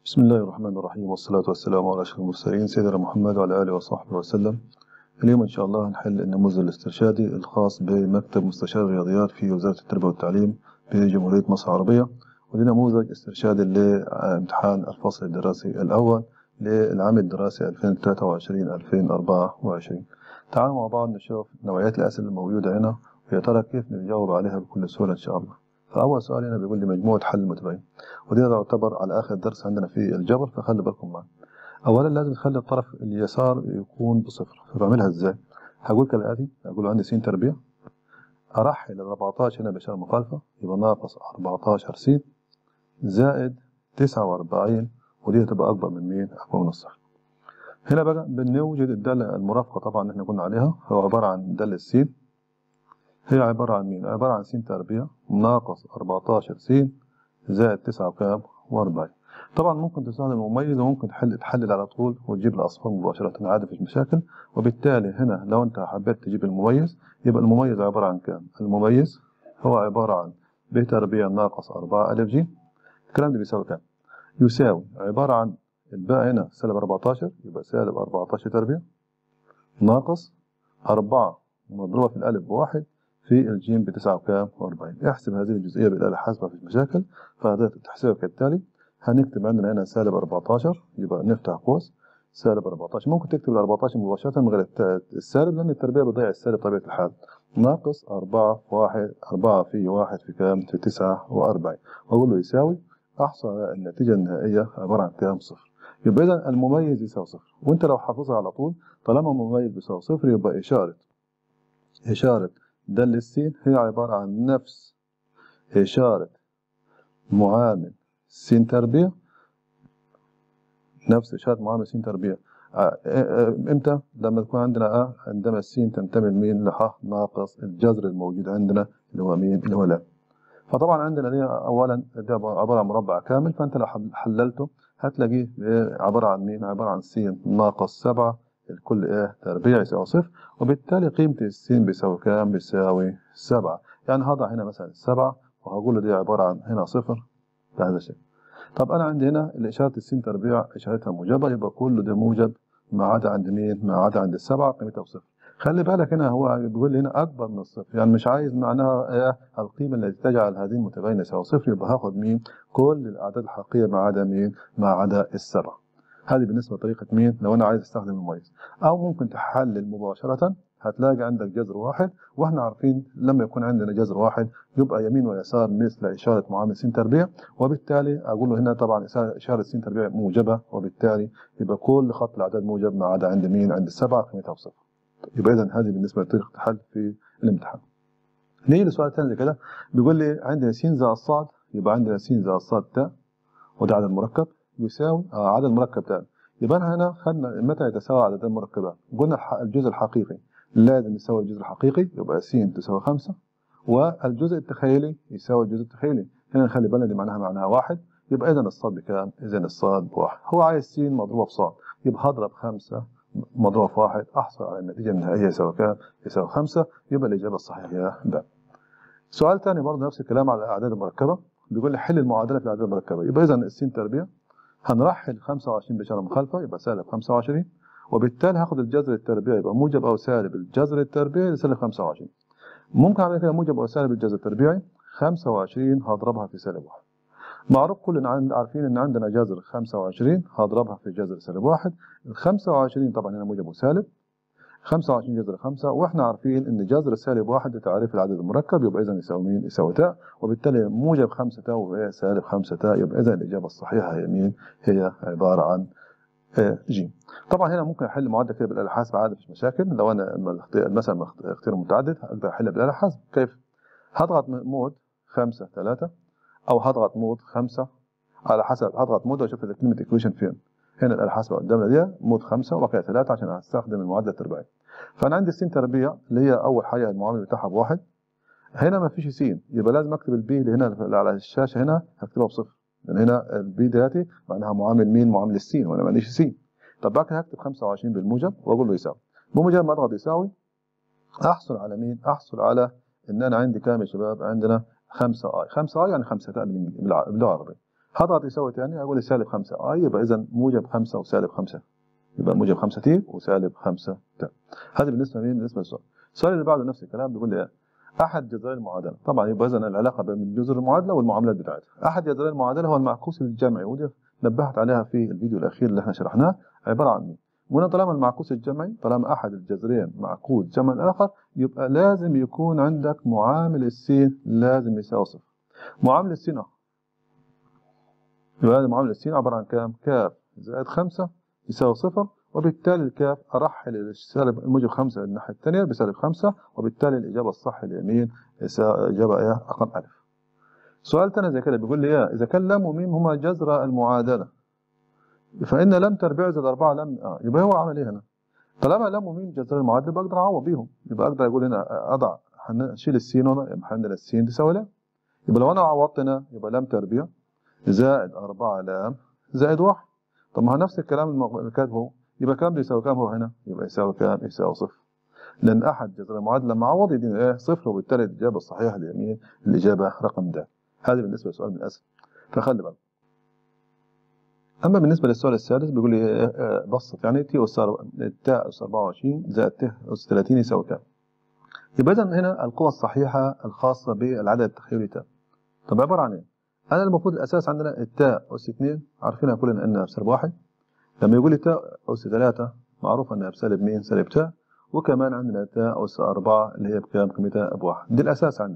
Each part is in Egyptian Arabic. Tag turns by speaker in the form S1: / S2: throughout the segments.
S1: بسم الله الرحمن الرحيم والصلاة والسلام على أشرف المرسلين سيدنا محمد وعلى آله وصحبه وسلم اليوم إن شاء الله هنحل النموذج الاسترشادي الخاص بمكتب مستشار الرياضيات في وزارة التربية والتعليم بجمهورية مصر العربية ودي نموذج استرشادي لامتحان الفصل الدراسي الأول للعام الدراسي 2023-2024 تعالوا مع بعض نشوف نوعيات الأسئلة الموجودة هنا ويا ترى كيف نجاوب عليها بكل سهولة إن شاء الله فأول سؤال هنا بيقول لي مجموعة حل متباين ودي تعتبر على آخر درس عندنا في الجبر فخلي بالكم معنا أولا لازم نخلي الطرف اليسار يكون بصفر فبعملها إزاي؟ هقول كالآتي هقول عندي س تربيع أرحل ال 14 هنا بإشارة مخالفة يبقى ناقص 14 س زائد 49 ودي هتبقى أكبر من مين؟ أكبر من الصفر هنا بقى بنوجد الدالة المرافقة طبعا اللي احنا قلنا عليها هو عبارة عن دالة س هي عبارة عن مين؟ عبارة عن س تربيع ناقص 14 س زائد 9 وكام؟ و40 طبعا ممكن تستخدم المميز وممكن تحل تحلل على طول وتجيب الأصفار مباشرة عادي مفيش مشاكل وبالتالي هنا لو أنت حبيت تجيب المميز يبقى المميز عبارة عن كام؟ المميز هو عبارة عن ب تربيع ناقص 4 ألف ج الكلام ده بيساوي كام؟ يساوي عبارة عن الباء هنا سالب 14 يبقى سالب 14 تربيع ناقص 4 مضروبة في الألف بواحد في الجيم بتسعة وكام وأربعين احسب هذه الجزئية بالآلة الحاسبة في المشاكل فهذا تحسبها كالتالي هنكتب عندنا هنا سالب 14 يبقى نفتح قوس سالب 14 ممكن تكتب ال 14 مباشرة من غير السالب لأن التربيع بتضيع السالب طبيعة الحال ناقص 4 في 1 4 في 1 في كام في 49 وأقول له يساوي أحصل على النتيجة النهائية عبارة عن كام صفر يبقى إذا المميز يساوي صفر وأنت لو حافظها على طول طالما المميز بيساوي صفر يبقى إشارة إشارة دالة س هي عبارة عن نفس إشارة معامل س تربيع نفس إشارة معامل س تربيع امتى؟ لما تكون عندنا ا عندما س تنتمي لمين؟ لح ناقص الجذر الموجود عندنا اللي هو مين؟ اللي هو لا. فطبعا عندنا دي اولا ده عباره عن مربع كامل فانت لو حللته هتلاقيه عباره عن مين؟ عباره عن س ناقص 7 الكل ايه تربيع يساوي صفر وبالتالي قيمة السين بيساوي كام؟ بيساوي سبعة يعني هضع هنا مثلا السبعة وهقول له دي عبارة عن هنا صفر بهذا الشكل طب أنا عندي هنا الإشارة السين تربيع إشارتها موجبة يبقى كله ده موجب ما عدا عند مين؟ ما عدا عند السبعة قيمتها بصفر خلي بالك هنا هو بيقول لي هنا أكبر من الصفر يعني مش عايز معناها إيه القيمة التي تجعل هذه المتباينة يساوي صفر يبقى هاخد مين؟ كل الأعداد الحقيقية ما عدا مين؟ ما عدا السبعة هذه بالنسبة لطريقة مين لو أنا عايز أستخدم المميز أو ممكن تحلل مباشرة هتلاقي عندك جذر واحد واحنا عارفين لما يكون عندنا جذر واحد يبقى يمين ويسار مثل إشارة معامل س تربيع وبالتالي أقول له هنا طبعا إشارة س تربيع موجبة وبالتالي يبقى كل خط الأعداد موجب ما عدا عند مين عند السبعة قيمتها بصفر يبقى إذا هذه بالنسبة لطريقة الحل في الامتحان نيجي لسؤال ثاني زي كده بيقول لي عندنا س زائد صاد يبقى عندنا س زائد صاد تاء وده عدد مركب يساوي آه عدد مركب تاني يبقى انا هنا خدنا متى يتساوى عدد المركبات قلنا الجزء الحقيقي لازم يساوي الجزء الحقيقي يبقى س تساوي 5 والجزء التخيلي يساوي الجزء التخيلي هنا نخلي بالنا دي معناها معناها واحد يبقى اذا الصاد بكام؟ اذا الصاد بواحد هو عايز س مضروبه في صاد يبقى هضرب 5 مضروبه في واحد احصل على النتيجه النهائيه يساوي كام؟ يساوي 5 يبقى الاجابه الصحيحه هي ب سؤال ثاني برضه نفس الكلام على الاعداد المركبه بيقول لي حل المعادله في الاعداد المركبه يبقى اذا الس تربيع هنرحل 25 بإشارة مخالفة يبقى سالب 25 وبالتالي هاخد الجذر التربيعي يبقى موجب أو سالب الجذر التربيعي لسالب 25 ممكن أعمل كده موجب أو سالب الجذر التربيعي 25 هضربها في سالب 1 معروف كلنا عارفين إن عندنا جذر 25 هضربها في جذر سالب 1 ال 25 طبعا هنا موجب وسالب 25 جذر 5 واحنا عارفين ان جذر سالب 1 تعريف العدد المركب يبقى اذا يساوي مين؟ يساوي تاء وبالتالي موجب 5 تاء وهي سالب 5 تاء يبقى اذا الاجابه الصحيحه هي مين؟ هي عباره عن ج. طبعا هنا ممكن احل معادله كده بالاله الحاسبه عادي مفيش مشاكل لو انا مثلا اختيار متعدد اقدر احلها بالاله الحاسبه كيف؟ هضغط مود 5 3 او هضغط مود 5 على حسب هضغط مود واشوف الكلمه ايكويشن فين هنا الآلة الحاسبة قدامنا دي مود 5 وبقى 3 عشان استخدم المعادلة التربيعية فأنا عندي السين تربيع اللي هي أول حاجة المعامل بتاعها بواحد هنا ما فيش سين يبقى لازم أكتب البي اللي هنا اللي على الشاشة هنا هكتبها بصفر لأن هنا البي دياتي معناها معامل مين؟ معامل السين وأنا ماليش سين طب بعد كده هكتب 25 بالموجب وأقول له يساوي بمجرد ما أضغط يساوي أحصل على مين؟ أحصل على إن أنا عندي كام يا شباب؟ عندنا 5 اي 5 اي يعني 5 تاء باللغة العربية هضغط يساوي تاني اقول لي سالب 5 اه يبقى اذا موجب 5 وسالب 5 يبقى موجب 5 تي وسالب 5 تا هذا بالنسبه لمين بالنسبه للسؤال السؤال اللي بعده نفس الكلام بيقول لي ايه احد جذري المعادله طبعا يبقى اذا العلاقه بين جذر المعادله والمعاملات بتاعتها احد جذري المعادله هو المعكوس الجمعي ودي نبهت عليها في الفيديو الاخير اللي احنا شرحناه عباره عن مين وهنا طالما المعكوس الجمعي طالما احد الجذرين معكوس جمع الاخر يبقى لازم يكون عندك معامل السين لازم يساوي صفر معامل السين اهو يبقى هذا معامل السين عباره عن كام كاف زائد 5 يساوي صفر وبالتالي الكاف أرحل السالب الموجب 5 الناحية الثانية بسالب 5 وبالتالي الإجابة الصح اليمين إجابة إيه رقم ألف. سؤال ثاني زي كده بيقول لي إيه إذا كان لام وميم هما جذر المعادلة فإن لم تربيع زائد 4 لم آه يبقى هو عمل إيه هنا؟ طالما لام وميم جذر المعادلة بقدر أعوض بيهم يبقى أقدر أقول هنا أضع هنشيل السين هنا يبقى عندنا السين تساوي لام يبقى لو أنا عوضت هنا يبقى لام تربيع زائد 4 لام زائد 1 طب ما هو نفس الكلام اللي كاتبه يبقى كام بيساوي كام هو هنا؟ يبقى يساوي كام؟ يساوي صفر. لأن أحد جذر المعادلة لما عوض يدينا إيه؟ صفر وبالتالي الإجابة الصحيحة اليمين الإجابة رقم د. هذه بالنسبة للسؤال من الأسف. فخلي بالك. أما بالنسبة للسؤال السادس بيقول لي إيه بسط يعني تي أس تاء أس 24 زائد ت أس 30 يساوي كام؟ يبقى إذا هنا القوة الصحيحة الخاصة بالعدد التخيلي تاء. طب عبارة عن إيه؟ أنا المفروض الأساس عندنا التاء أس 2 عارفينها كلنا إنها بسالب واحد. لما يقول لي تاء أس 3 معروف إنها بسالب مين؟ سالب تاء وكمان عندنا تاء أس 4 اللي هي بكام؟ قيمتها بواحد دي الأساس عندنا.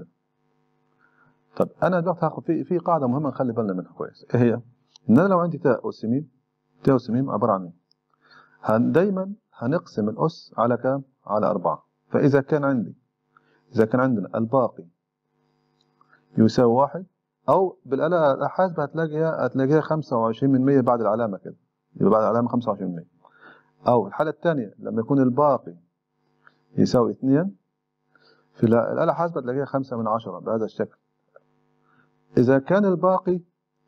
S1: طب أنا دلوقتي هاخد في في قاعدة مهمة نخلي بالنا منها كويس إيه هي؟ إن أنا لو عندي تاء أس ميم تاء أس ميم عبارة عن إيه؟ هن دايما هنقسم الأس على كام؟ على أربعة فإذا كان عندي إذا كان عندنا الباقي يساوي واحد أو بالآلة الحاسبة هتلاقيها هتلاقيها 25 من 100 بعد العلامة كده يبقى بعد العلامة 25 أو الحالة الثانية لما يكون الباقي يساوي 2 في الآلة الحاسبة تلاقيها 5 من 10 بهذا الشكل إذا كان الباقي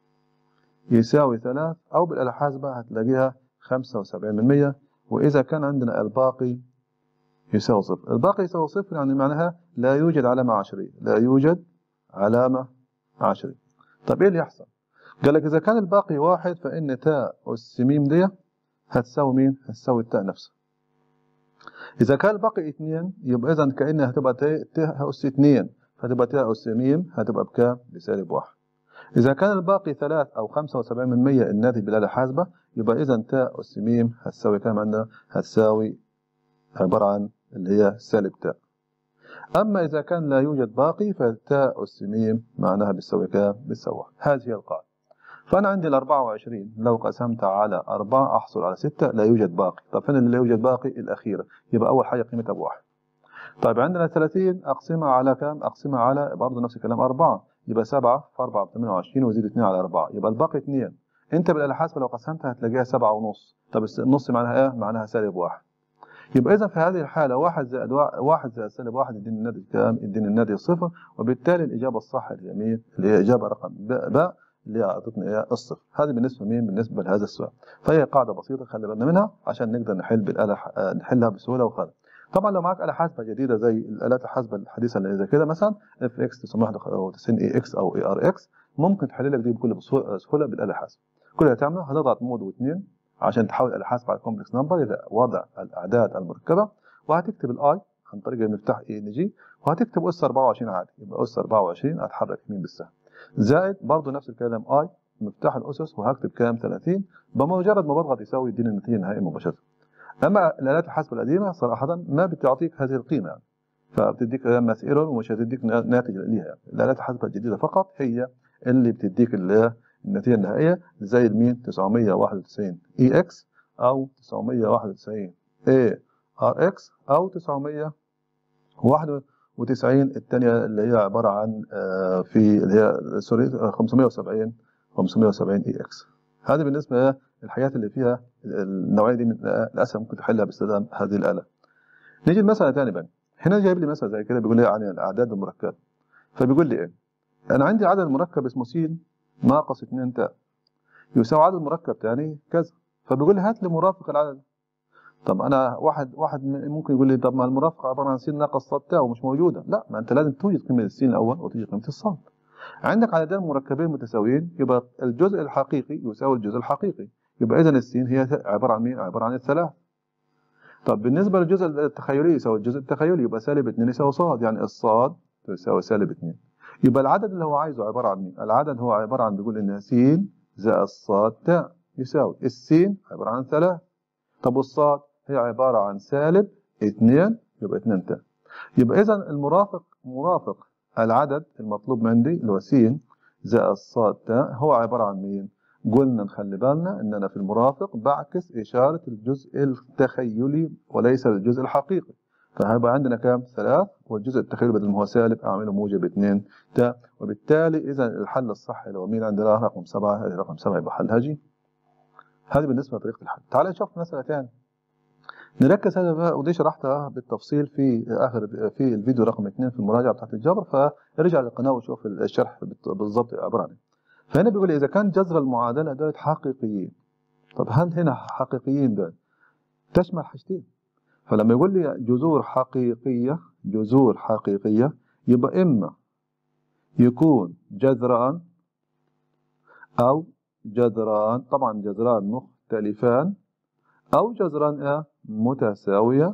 S1: يساوي 3 أو بالآلة الحاسبة هتلاقيها 75 من 100 وإذا كان عندنا الباقي يساوي صفر الباقي يساوي صفر يعني معناها لا يوجد علامة عشرية لا يوجد علامة عشرية طب إيه اللي يحصل قال لك إذا كان الباقي واحد فإن تاء أس ميم دي هتساوي مين؟ هتساوي التاء نفسها. إذا كان الباقي اثنين يبقى إذا كأنها هتبقى تاء أس اثنين فتبقى تاء أس ميم هتبقى بكام؟ بسالب واحد. إذا كان الباقي ثلاث أو خمسة وسبعين من مية الناتج بالآلة الحاسبة يبقى إذا تاء أس ميم هتساوي كام عندنا؟ هتساوي عبارة عن اللي هي سالب تاء. أما إذا كان لا يوجد باقي فتاء أس ميم معناها بتساوي كام؟ بتساوي واحد. هذه هي القاعدة. فأنا عندي ال 24 لو قسمتها على 4 أحصل على 6 لا يوجد باقي، طب فين اللي لا يوجد باقي؟ الأخيرة، يبقى أول حاجة قيمتها بواحد. طيب عندنا 30 أقسمها على كام؟ أقسمها على برضه نفس الكلام 4 يبقى 7 في 4 ب 28 وزيد 2 على 4 يبقى الباقي 2 أنت بالآلة الحاسبة لو قسمتها هتلاقيها 7 ونص، طب النص معناها إيه؟ معناها سالب واحد. يبقى إذا في هذه الحالة واحد زائد واحد زائد سالب واحد يديني الناتج كام؟ يديني الناتج صفر وبالتالي الإجابة الصح اليمين اللي هي إجابة رقم باء اللي اعطتني ايه الصفر هذه بالنسبه مين بالنسبه لهذا السؤال فهي قاعده بسيطه خلي بالنا منها عشان نقدر نحل بالاله نحلها بسهوله وخالص طبعا لو معك اله حاسبه جديده زي الالات الحاسبه الحديثه اللي زي كده مثلا اف اكس 991 اي اكس او اي ار اكس ممكن تحل لك دي بكل سهوله بالاله الحاسبه كل اللي هتعمله هتضغط مود واثنين عشان تحول الاله حاسبه على كومبلكس نمبر الى وضع الاعداد المركبه وهتكتب الاي عن طريق المفتاح اي ان جي وهتكتب اس 24 عادي يبقى اس 24 هتحرك يمين بالسهم زائد برضه نفس الكلام اي مفتاح الاسس وهكتب كام 30 بمجرد ما بضغط يساوي يديني النتيجه النهائيه مباشره اما الالات الحاسبه القديمه صراحه ما بتعطيك هذه القيمه يعني فبتديك ماث ايرور ومش هتديك ناتج ليها يعني. الالات الحاسبه الجديده فقط هي اللي بتديك اللي النتيجه النهائيه زي المين 991 اي اكس او 991 اي ار اكس او 991 وتسعين الثانية اللي هي عبارة عن في اللي هي سوري 570 570 اي اكس هذه بالنسبة للحاجات اللي فيها النوعية دي من للأسف ممكن تحلها باستخدام هذه الآلة نيجي لمسألة ثانية بقى هنا جايب لي مسألة زي كده بيقول لي عن الأعداد المركبة فبيقول لي إيه أنا عندي عدد مركب اسمه س ناقص 2 تاء يساوي عدد مركب ثاني كذا فبيقول لي هات لي مرافق العدد طب انا واحد واحد ممكن يقول لي طب ما المرافقه عباره عن س ناقص صاد تاء ومش موجوده لا ما انت لازم توجد قيمه السين الاول وتوجد قيمه الصاد عندك عددين مركبين متساويين يبقى الجزء الحقيقي يساوي الجزء الحقيقي يبقى إذا السين هي عبارة عن مين؟ عبارة عن الثلاث طب بالنسبة للجزء التخيلي يساوي الجزء التخيلي يبقى سالب 2 يساوي صاد يعني الصاد تساوي سالب 2 يبقى العدد اللي هو عايزه عبارة عن مين؟ العدد هو عبارة عن بيقول إن س زائد صاد تاء يساوي السين عبارة عن ثلاث طب والصاد هي عبارة عن سالب 2 يبقى 2 تاء يبقى إذا المرافق مرافق العدد المطلوب عندي اللي هو س زائد صاد تاء هو عبارة عن مين؟ قلنا نخلي بالنا ان انا في المرافق بعكس اشارة الجزء التخيلي وليس الجزء الحقيقي فهيبقى عندنا كام؟ ثلاث والجزء التخيلي بدل ما هو سالب اعمله موجب 2 تاء وبالتالي اذا الحل الصح اللي هو مين عندنا رقم 7 رقم 7 يبقى حل هجي هذه بالنسبة لطريقة الحل تعال نشوف مسألة ثانية نركز هذا بقى ودي شرحتها بالتفصيل في اخر في الفيديو رقم 2 في المراجعه بتاعت الجبر فرجع للقناه وشوف الشرح بالضبط عباره عن ايه فهنا بيقول اذا كان جذر المعادله دول حقيقيين طب هل هنا حقيقيين دول تشمل حاجتين فلما يقول لي جذور حقيقيه جذور حقيقيه يبقى اما يكون جذران او جذران طبعا جذران مختلفان او جذران ايه متساويه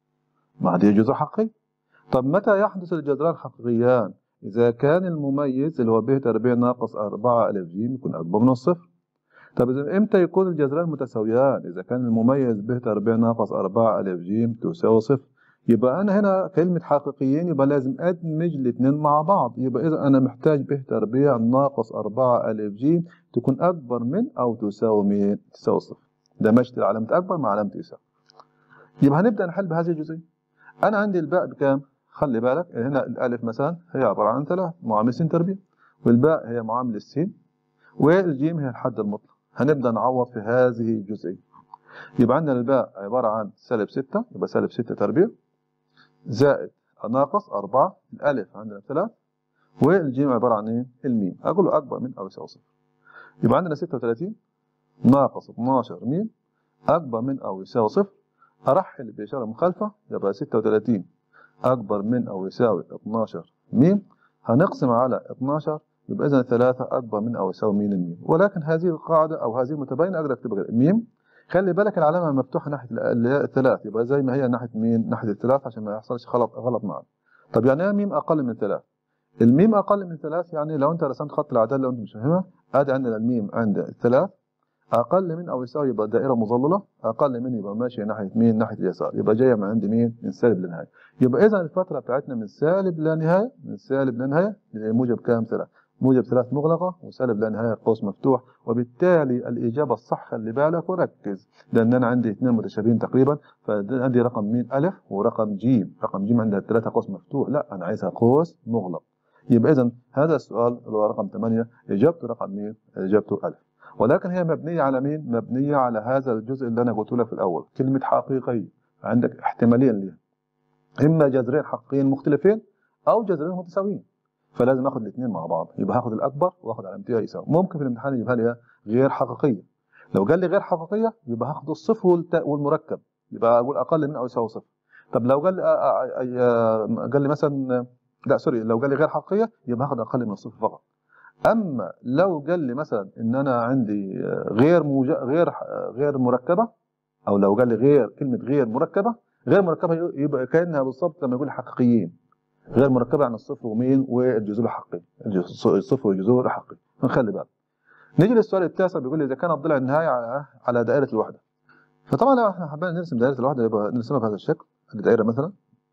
S1: ما هذه جذر حقيقي طب متى يحدث الجذران حقيقيان إذا كان المميز اللي هو ب تربيع ناقص 4 ألف ج يكون أكبر من الصفر طب إذا إمتى يكون الجذران متساويان إذا كان المميز ب تربيع ناقص 4 ألف ج تساوي صفر يبقى أنا هنا كلمة حقيقيين يبقى لازم أدمج الاثنين مع بعض يبقى إذا أنا محتاج ب تربيع ناقص 4 ألف ج تكون أكبر من أو تساوي مين؟ تساوي صفر دمجت علامة أكبر مع علامة يساوي يبقى هنبدأ نحل بهذه الجزئية أنا عندي الباء بكام؟ خلي بالك هنا الألف مثلا هي عبارة عن ثلاث معامل س تربيع والباء هي معامل السين والجيم هي الحد المطلق هنبدأ نعوض في هذه الجزئية يبقى عندنا الباء عبارة عن سالب 6 يبقى سالب 6 تربيع زائد ناقص 4 الألف عندنا 3 والجيم عبارة عن ايه؟ الميم أقول له أكبر من أو يساوي صفر يبقى عندنا 36 ناقص 12 ميم أكبر من أو يساوي صفر أرحل بإشارة مخالفة يبقى 36 أكبر من أو يساوي 12 ميم هنقسم على 12 يبقى إذا 3 أكبر من أو يساوي مين الميم ولكن هذه القاعدة أو هذه المتباينة أقدر أكتبها كده ميم خلي بالك العلامة مفتوحة ناحية الثلاث يبقى زي ما هي ناحية مين ناحية الثلاث عشان ما يحصلش غلط غلط معنا طب يعني ايه ميم أقل من ثلاث الميم أقل من ثلاث يعني لو أنت رسمت خط الأعداد لو أنت مش فاهمها أدي عندنا الميم عند الثلاث أقل من أو يساوي يبقى دائرة مظللة أقل من يبقى ماشية ناحية مين ناحية اليسار يبقى جاية من عند مين من سالب لنهاية يبقى إذا الفترة بتاعتنا من سالب لا نهاية من سالب لا نهاية موجب كام ثلاث موجب ثلاث مغلقة وسالب لا نهاية قوس مفتوح وبالتالي الإجابة الصح خلي بالك وركز لأن أنا عندي اثنين متشابهين تقريبا فعندي رقم مين ألف ورقم جيم رقم جيم عندها ثلاثة قوس مفتوح لا أنا عايزها قوس مغلق يبقى إذا هذا السؤال اللي هو رقم 8 إجابته رقم مين؟ إجابته ألف ولكن هي مبنية على مين؟ مبنية على هذا الجزء اللي أنا قلت لك في الأول كلمة حقيقية عندك احتمالين ليها إما جذرين حقيقيين مختلفين أو جذرين متساويين فلازم اخد الاثنين مع بعض يبقى هاخد الاكبر واخد علامتها يساوي ممكن في الامتحان يجيبها لي غير حقيقيه لو قال لي غير حقيقيه يبقى هاخد الصفر والتاء والمركب يبقى اقول اقل من او يساوي صفر طب لو قال لي قال لي مثلا لا سوري لو قال لي غير حقيقيه يبقى هاخد اقل من الصفر فقط اما لو قال لي مثلا ان انا عندي غير موج... غير غير مركبه او لو قال لي غير كلمه غير مركبه غير مركبه يبقى كانها بالظبط لما يقول حقيقيين غير مركبه عن الصفر ومين والجذور الحقيقي الصفر والجذور الحقيقي نخلي بالك نيجي للسؤال التاسع بيقول لي اذا كان الضلع النهائي على على دائره الوحده فطبعا لو احنا حابين نرسم دائره الوحده يبقى نرسمها بهذا الشكل الدائره مثلا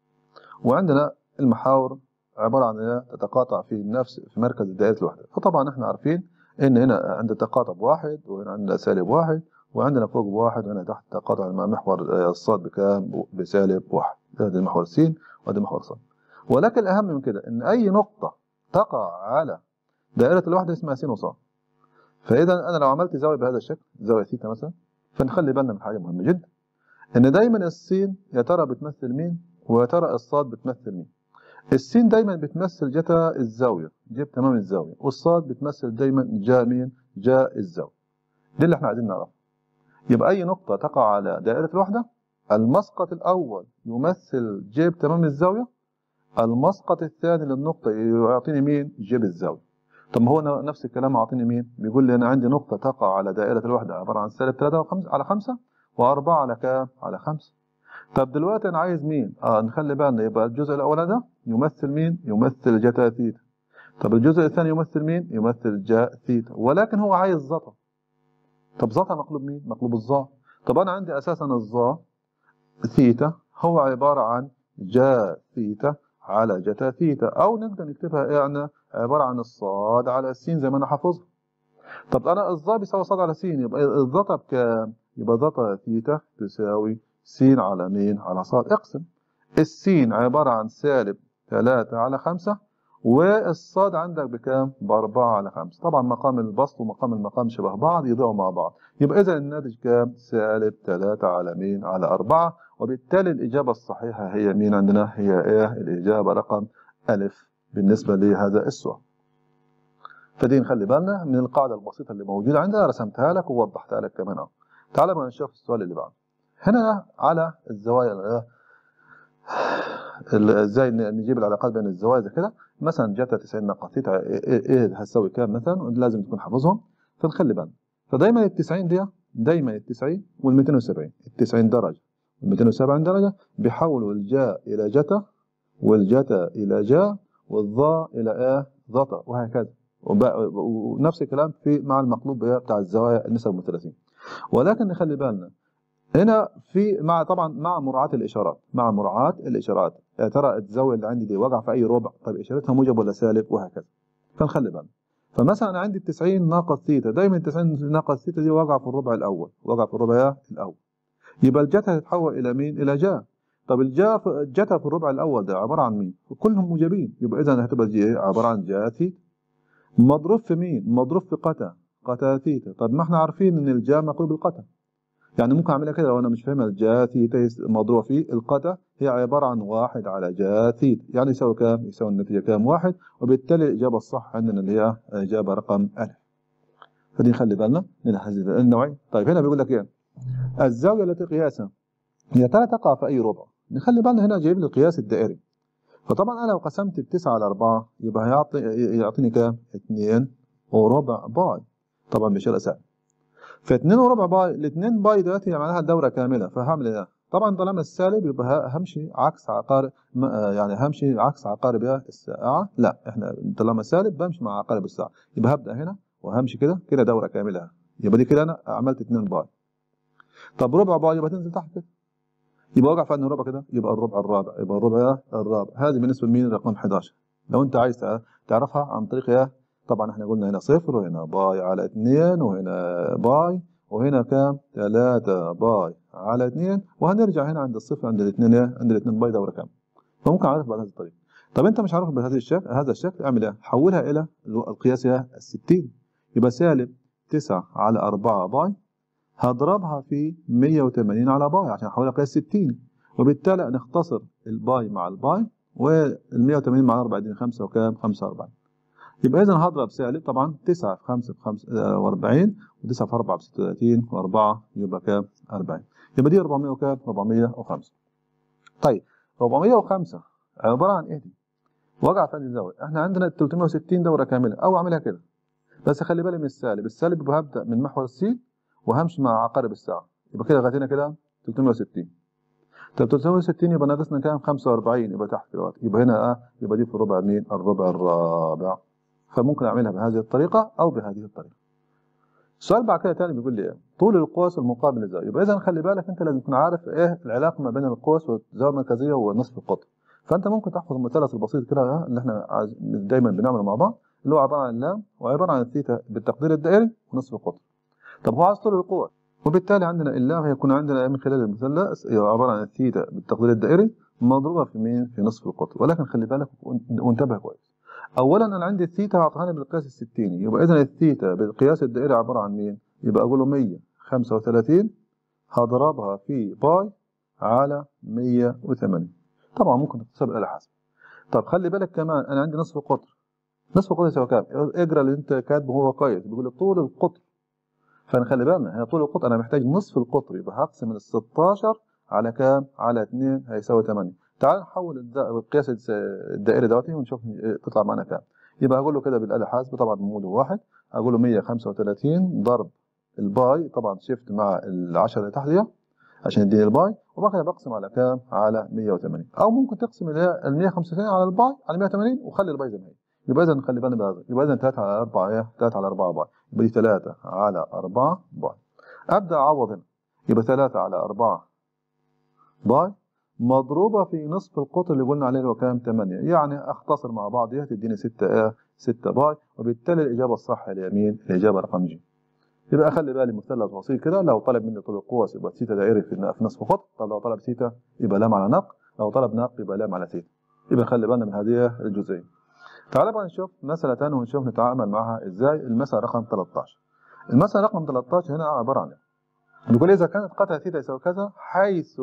S1: وعندنا المحاور عباره عن ايه تتقاطع في نفس في مركز دائره الوحده فطبعا احنا عارفين ان هنا عند تقاطع بواحد وهنا عندنا سالب واحد وعندنا فوق بواحد وهنا تحت تقاطع مع محور الصاد بكام بسالب واحد هذا محور س وهذا محور صاد ولكن الأهم من كده إن أي نقطة تقع على دائرة الوحدة اسمها س وصاد فإذا أنا لو عملت زاوية بهذا الشكل زاوية ثيتا مثلا فنخلي بالنا من حاجة مهمة جدا إن دايما السين يا ترى بتمثل مين ويا ترى الصاد بتمثل مين السين دايما بتمثل جتا الزاوية جيب تمام الزاوية والصاد بتمثل دايما جا مين جا الزاوية دي اللي احنا عايزين نعرفه يبقى أي نقطة تقع على دائرة الوحدة المسقط الأول يمثل جيب تمام الزاوية المسقط الثاني للنقطة يعطيني مين؟ جيب الزاوية. طب ما هو نفس الكلام عاطيني مين بيقول لي انا عندي نقطه تقع على دائره الوحده عباره عن سالب 3 على 5 و4 على كام على 5 طب دلوقتي انا عايز مين اه نخلي بالنا يبقى الجزء الاولاني ده يمثل مين يمثل جتا ثيتا طب الجزء الثاني يمثل مين يمثل جا ثيتا ولكن هو عايز زتا طب زتا مقلوب مين مقلوب الظا طب انا عندي اساسا الظا ثيتا هو عباره عن جا ثيتا على جتا ثيتا او نقدر نكتبها يعني عباره عن الصاد على السين زي ما انا حافظها طب انا الظا بيساوي صاد على سين يبقى الزتا بكام يبقى زتا ثيتا تساوي س على مين على صاد اقسم السين عباره عن سالب 3 على 5 والصاد عندك بكام بأربعة على خمسة طبعا مقام البسط ومقام المقام شبه بعض يضيعوا مع بعض يبقى إذا الناتج كام سالب 3 على مين على أربعة وبالتالي الإجابة الصحيحة هي مين عندنا هي إيه الإجابة رقم ألف بالنسبة لهذا السؤال فدي نخلي بالنا من القاعدة البسيطة اللي موجودة عندنا رسمتها لك ووضحتها لك كمان أهو تعال بقى نشوف السؤال اللي بعده هنا على الزوايا ازاي نجيب العلاقات بين الزوايا زي كده مثلا جتا 90 ناقص ثيتا ايه هتساوي كام مثلا لازم تكون حافظهم فنخلي بالنا فدايما ال 90 دي دايما ال 90 وال 270 ال 90 درجه وال 270 درجه بيحولوا الجاء الى جتا والجتا الى جاء والظا الى ايه ظتا وهكذا ونفس الكلام في مع المقلوب بتاع الزوايا النسب المثلثين ولكن نخلي بالنا هنا في مع طبعا مع مراعاة الإشارات مع مراعاة الإشارات يا ترى الزاوية اللي عندي دي واقعة في أي ربع طيب إشارتها موجب ولا سالب وهكذا فنخلي بالنا فمثلا أنا عندي 90 ناقص ثيتا دايما 90 ناقص ثيتا دي واقعة في الربع الأول واقعة في الربع الأول يبقى الجتا هتتحول إلى مين؟ إلى جا طب الجا الجتا في الربع الأول ده عبارة عن مين؟ كلهم موجبين يبقى إذا هتبقى جي عبارة عن جا ثيتا مضروب في مين؟ مضروب في قتا قتا ثيتا طب ما احنا عارفين إن الجا مقلوب القتا يعني ممكن اعملها كده لو انا مش فاهمها جا ثيتا مضروبه في القتا هي عباره عن واحد على جا ثيتا يعني يساوي كام؟ يساوي النتيجه كام؟ واحد وبالتالي الاجابه الصح عندنا اللي هي اجابه رقم الف. فدي نخلي بالنا من هذه النوعين. طيب هنا بيقول لك ايه؟ الزاويه التي قياسها هي ترى تقع في اي ربع. نخلي بالنا هنا جايب لي القياس الدائري. فطبعا انا لو قسمت التسعه على اربعه يبقى هيعطي يعطيني كام؟ 2 وربع باي. طبعا بشيء سهل. ف 2 وربع باي ال 2 باي دلوقتي معناها الدوره كامله فهعمل ايه؟ طبعا طالما السالب يبقى همشي عكس عقارب يعني همشي عكس عقارب الساعه لا احنا طالما سالب بمشي مع عقارب الساعه يبقى هبدا هنا وهمشي كده كده دوره كامله يبقى دي كده انا عملت 2 باي طب ربع باي يبقى تنزل تحت كده يبقى وقع في انه ربع كده يبقى الربع الرابع يبقى الربع الرابع هذه بالنسبه لمين رقم 11 لو انت عايز تعرفها عن طريق ايه طبعا احنا قلنا هنا صفر وهنا باي على 2 وهنا باي وهنا كام 3 باي على 2 وهنرجع هنا عند الصفر عند الاثنين ايه عند الاثنين باي دوره كام فممكن اعرف بهذه الطريقه طب انت مش عارف بهذا الشكل هذا الشكل اعمل ايه حولها الى القياس ال 60 يبقى سالب 9 على 4 باي هضربها في 180 على باي عشان احولها قياس 60 وبالتالي نختصر الباي مع الباي وال 180 مع 4 يديني 5 وكام 45 يبقى اذا هضرب سالب طبعا 9 في 5 في 45 و9 في 4 ب 36 و4 يبقى كام 40 يبقى دي 400 وكام 405 طيب 405 عباره عن ايه دي وقع في الزاويه احنا عندنا 360 دوره كامله او اعملها كده بس خلي بالي من السالب السالب يبقى هبدا من محور السين وهمشي مع عقارب الساعه يبقى كده لغايه هنا كده 360 طب 360 يبقى ناقصنا كام 45 يبقى تحت دلوقتي يبقى هنا اه يبقى دي في الربع مين الربع الرابع فممكن اعملها بهذه الطريقه او بهذه الطريقه السؤال بعد كده تاني بيقول لي ايه طول القوس المقابل للزاويه يبقى اذا خلي بالك انت لازم تكون عارف ايه العلاقه ما بين القوس والزاويه المركزيه ونصف القطر فانت ممكن تحفظ المثلث البسيط كده اللي احنا دايما بنعمله مع بعض اللي هو عباره عن اللام وعباره عن الثيتا بالتقدير الدائري ونصف القطر طب هو عايز طول القوس وبالتالي عندنا اللام هيكون عندنا من خلال المثلث هي عباره عن الثيتا بالتقدير الدائري مضروبه في مين في نصف القطر ولكن خلي بالك وانتبه كويس اولا انا عندي الثيتا هعطيها بالقياس الستيني يبقى اذا الثيتا بالقياس الدائري عباره عن مين يبقى اقول له 135 هضربها في باي على 180 طبعا ممكن تحسب على حسب طب خلي بالك كمان انا عندي نصف القطر نصف القطر يساوي كام اجرى اللي انت كاتبه هو قيد بيقول لي طول القطر فانا خلي بالنا هنا طول القطر انا محتاج نصف القطر يبقى هقسم ال 16 على كام على 2 هيساوي 8 تعال نحول القياس الدائري دوت ونشوف تطلع معانا كام يبقى اقول له كده بالاله الحاسبه طبعا موده واحد اقول له 135 ضرب الباي طبعا شيفت مع ال 10 اللي تحت دي عشان يديني الباي وبعد كده بقسم على كام؟ على 180 او ممكن تقسم اللي هي ال 135 على الباي على 180 وخلي الباي زي ما هي يبقى اذا نخلي بالنا بهذا يبقى اذا 3 على 4 ايه 3 على 4 باي يبقى دي 3 على 4 باي ابدا اعوض هنا يبقى 3 على 4 باي مضروبة في نصف القطر اللي قلنا عليه اللي هو كام 8 يعني اختصر مع بعض دي تديني 6 ايه 6 باي وبالتالي الاجابة الصح اليمين الاجابة رقم ج يبقى اخلي بالي مثلث بسيط كده لو طلب مني طول القوس يبقى سيتا دائري في في نصف خط طب لو طلب سيتا يبقى لام على نق لو طلب نق يبقى لام على سيتا يبقى نخلي بالنا من هذه الجزئيه تعال بقى نشوف مسألة ثانية ونشوف نتعامل معها ازاي المسألة رقم 13 المسألة رقم 13 هنا عبارة عن بيقول إذا كانت قطع ثيتا يساوي كذا حيث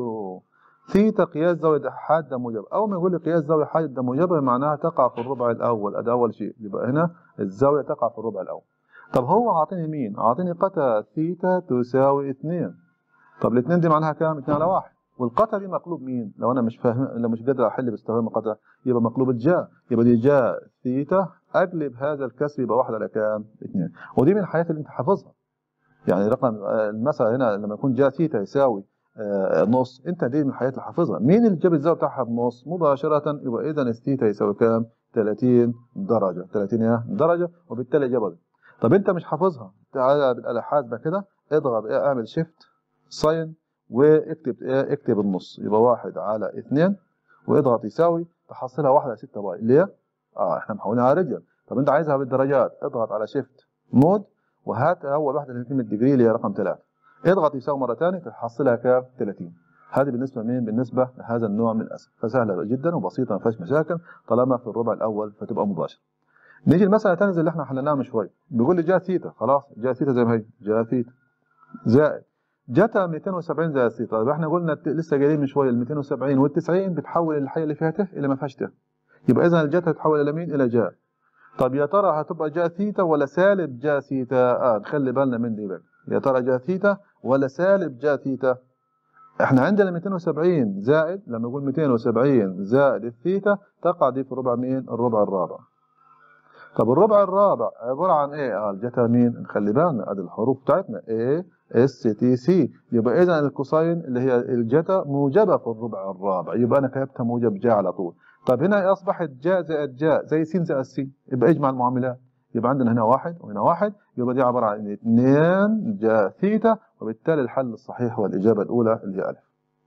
S1: ثيتا قياس زاوية حادة موجبة أول ما يقول لي قياس زاوية حادة موجبة معناها تقع في الربع الأول أده أول شيء يبقى هنا الزاوية تقع في الربع الأول طب هو عاطيني مين؟ عاطيني قطع ثيتا تساوي 2 طب الاثنين دي معناها كام؟ 2 على 1 والقطع دي مقلوب مين؟ لو أنا مش فاهم لو مش قادر أحل باستخدام القطع يبقى مقلوب الجاء يبقى دي جاء ثيتا أقلب هذا الكسر يبقى 1 على كام؟ 2 ودي من الحاجات اللي أنت حافظها يعني رقم المسألة هنا لما يكون جاء ثيتا يساوي آه نص انت دي من الحاجات اللي حافظها مين اللي جاب الزاويه بتاعها بنص مباشره يبقى اذا الثيتا يساوي كام 30 درجه 30 درجه وبالتالي الاجابه دي طب انت مش حافظها تعالى بالاله الحاسبه كده اضغط ايه اعمل شيفت ساين واكتب ايه اكتب النص يبقى واحد على اثنين واضغط يساوي تحصلها واحد على 6 باي ليه؟ اه احنا محولينها على رجل طب انت عايزها بالدرجات اضغط على شيفت مود وهات اول واحده اللي كلمه ديجري اللي هي رقم 3 اضغط يساوي مره ثانيه تحصلها كام 30 هذه بالنسبه مين بالنسبه لهذا النوع من الاسئله فسهله جدا وبسيطه ما فيهاش مشاكل طالما في الربع الاول فتبقى مباشره نيجي المساله الثانيه زي اللي احنا حليناها من شويه بيقول لي جاء ثيتا خلاص جاء ثيتا زي ما هي جاء ثيتا زائد جتا 270 زائد ثيتا طب احنا قلنا لسه جايين من شويه ال 270 وال 90 بتحول الحاجه اللي فيها ت الى ما فيهاش ت يبقى اذا الجتا تتحول الى مين الى جاء طب يا ترى هتبقى جاء ثيتا ولا سالب جاء ثيتا اه نخلي بالنا من دي بقى يا ترى جاء ثيتا ولا سالب جاء ثيتا احنا عندنا 270 زائد لما نقول 270 زائد الثيتا تقع دي في ربع مين الربع الرابع طب الربع الرابع عباره عن ايه اه الجتا مين نخلي بالنا ادي الحروف بتاعتنا A اس تي سي يبقى اذا الكوساين اللي هي الجتا موجبه في الربع الرابع يبقى انا كتبتها موجب جاء على طول طب هنا اصبحت جاء زائد جاء زي س زائد س يبقى اجمع المعاملات يبقى عندنا هنا واحد وهنا واحد يبقى دي عباره عن اثنين جاء ثيتا وبالتالي الحل الصحيح هو الاجابه الاولى اللي هي الف.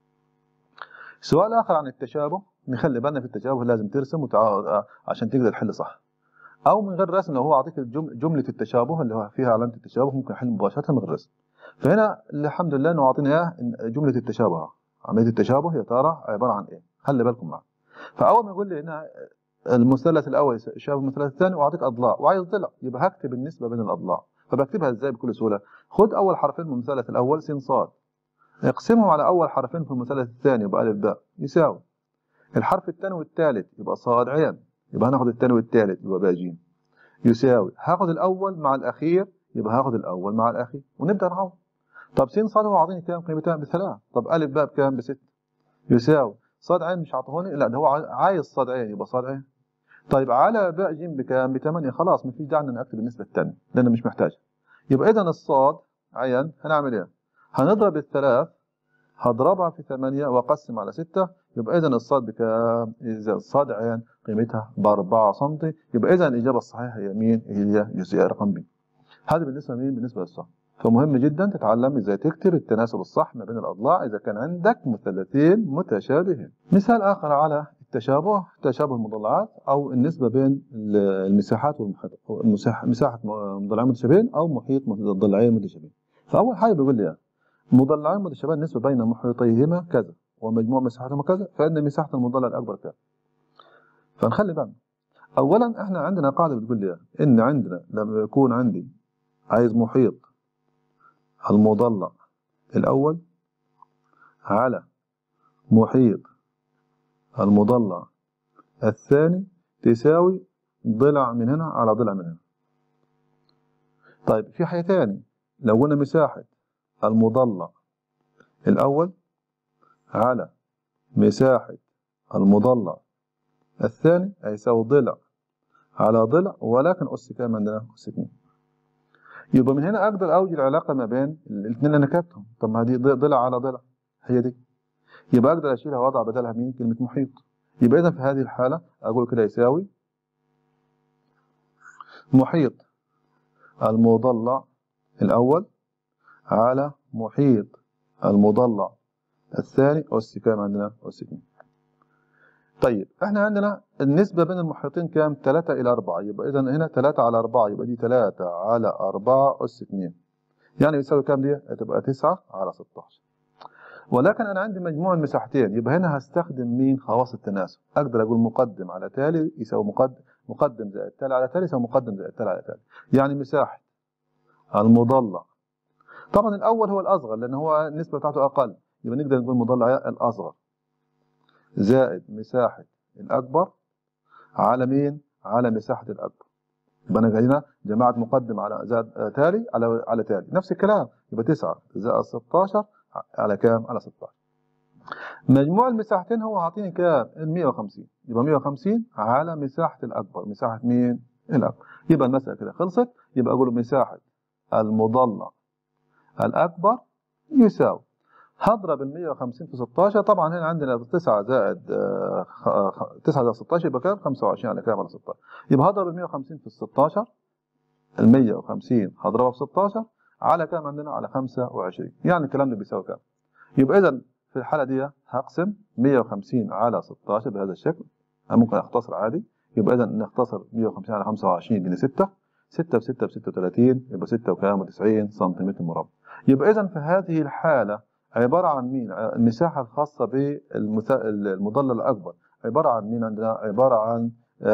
S1: سؤال اخر عن التشابه نخلي بالنا في التشابه لازم ترسم وتع... عشان تقدر تحل صح. او من غير رسم لو هو اعطيك الجم... جمله التشابه اللي هو فيها علامه التشابه ممكن احل مباشره من غير رسم. فهنا الحمد لله انه اعطينا اياه جمله التشابه عمليه التشابه يا ترى عباره عن ايه؟ خلي بالكم معاه. فاول ما يقول لي هنا المثلث الاول يشابه المثلث الثاني واعطيك اضلاع وعايز ضلع يبقى هكتب النسبه بين الاضلاع فبكتبها ازاي بكل سهوله خد اول حرفين من المثلث الاول س ص اقسمهم على اول حرفين في المثلث الثاني يبقى الف باء يساوي الحرف الثاني والثالث يبقى صاد عين يبقى هناخد الثاني والثالث يبقى باء ج يساوي هاخد الاول مع الاخير يبقى هاخد الاول مع الاخير ونبدا نعوض طب س صاد هو عاطيني كام قيمتها بثلاث طب الف باء بكام بست يساوي صاد عين مش عطهوني لا ده هو عايز صاد عين يبقى صاد عين طيب على باء ج بكام؟ ب 8 خلاص مفيش داعي ان اكتب النسبه الثانيه لان مش محتاج يبقى اذا الصاد عين هنعمل ايه؟ هنضرب الثلاث هضربها في 8 واقسم على 6 يبقى اذا الصاد بكام؟ اذا الصاد عين قيمتها ب 4 سم يبقى اذا الاجابه الصحيحه هي مين؟ هي جزئيه رقم ب. هذا بالنسبه لمين؟ بالنسبه للصاد. فمهم جدا تتعلم ازاي تكتب التناسب الصح ما بين الاضلاع اذا كان عندك مثلثين متشابهين. مثال اخر على التشابه تشابه المضلعات او النسبه بين المساحات والمحيط مساحه مضلعين متشابهين او محيط مضلعين متشابهين فاول حاجه بيقول لي مضلعين متشابهين النسبه بين محيطيهما كذا ومجموع مساحتهما كذا فان مساحه المضلع الاكبر كذا فنخلي بالنا اولا احنا عندنا قاعده بتقول لي ان عندنا لما يكون عندي عايز محيط المضلع الاول على محيط المضلع الثاني تساوي ضلع من هنا على ضلع من هنا طيب في حاجة تاني لو قلنا مساحة المضلع الأول على مساحة المضلع الثاني هيساوي ضلع على ضلع ولكن أس كام عندنا؟ أس 2 يبقى من هنا أقدر أوجد العلاقة ما بين الاثنين اللي أنا كاتبهم طب ما دي ضلع على ضلع هي دي يبقى أقدر أشيلها وأضع بدلها مين؟ كلمة محيط يبقى إذا في هذه الحالة أقول كده يساوي محيط المضلع الأول على محيط المضلع الثاني أس كام عندنا؟ أس 2 طيب احنا عندنا النسبة بين المحيطين كام؟ 3 إلى 4 يبقى إذا هنا 3 على 4 يبقى دي 3 على 4 أس 2 يعني يساوي كام دي؟ هتبقى 9 على 16 ولكن أنا عندي مجموع المساحتين يبقى هنا هستخدم مين؟ خواص التناسب أقدر أقول مقدم على تالي يساوي مقدم مقدم زائد تالي على تالي يساوي مقدم زائد تالي على تالي يعني مساحة المضلع طبعا الأول هو الأصغر لأن هو النسبة بتاعته أقل يبقى نقدر نقول مضلع الأصغر زائد مساحة الأكبر على مين؟ على مساحة الأكبر يبقى أنا هنا جماعة مقدم على زائد تالي على على تالي نفس الكلام يبقى 9 زائد 16 على كام؟ على 16 مجموع المساحتين هو عاطيني كام؟ ال 150 يبقى 150 على مساحة الأكبر مساحة مين؟ الأكبر يبقى المسألة كده خلصت يبقى أقول مساحة المضلع الأكبر يساوي هضرب ال 150 في 16 طبعا هنا عندنا 9 زائد 9 زائد 16 يبقى كام 25 على كام على 16 يبقى هضرب ال 150 في 16 ال 150 هضربها في 16 على كام عندنا على 25 يعني الكلام ده بيساوي كام يبقى اذا في الحاله دي هقسم 150 على 16 بهذا الشكل انا ممكن اختصر عادي يبقى اذا نختصر 150 على 25 يديني 6 6 في 6 ب 36 يبقى 6 وكام 90 سنتيمتر مربع يبقى اذا في هذه الحاله عبارة عن مين؟ المساحة الخاصة بالمضلل الأكبر عبارة عن مين عندنا؟ عبارة عن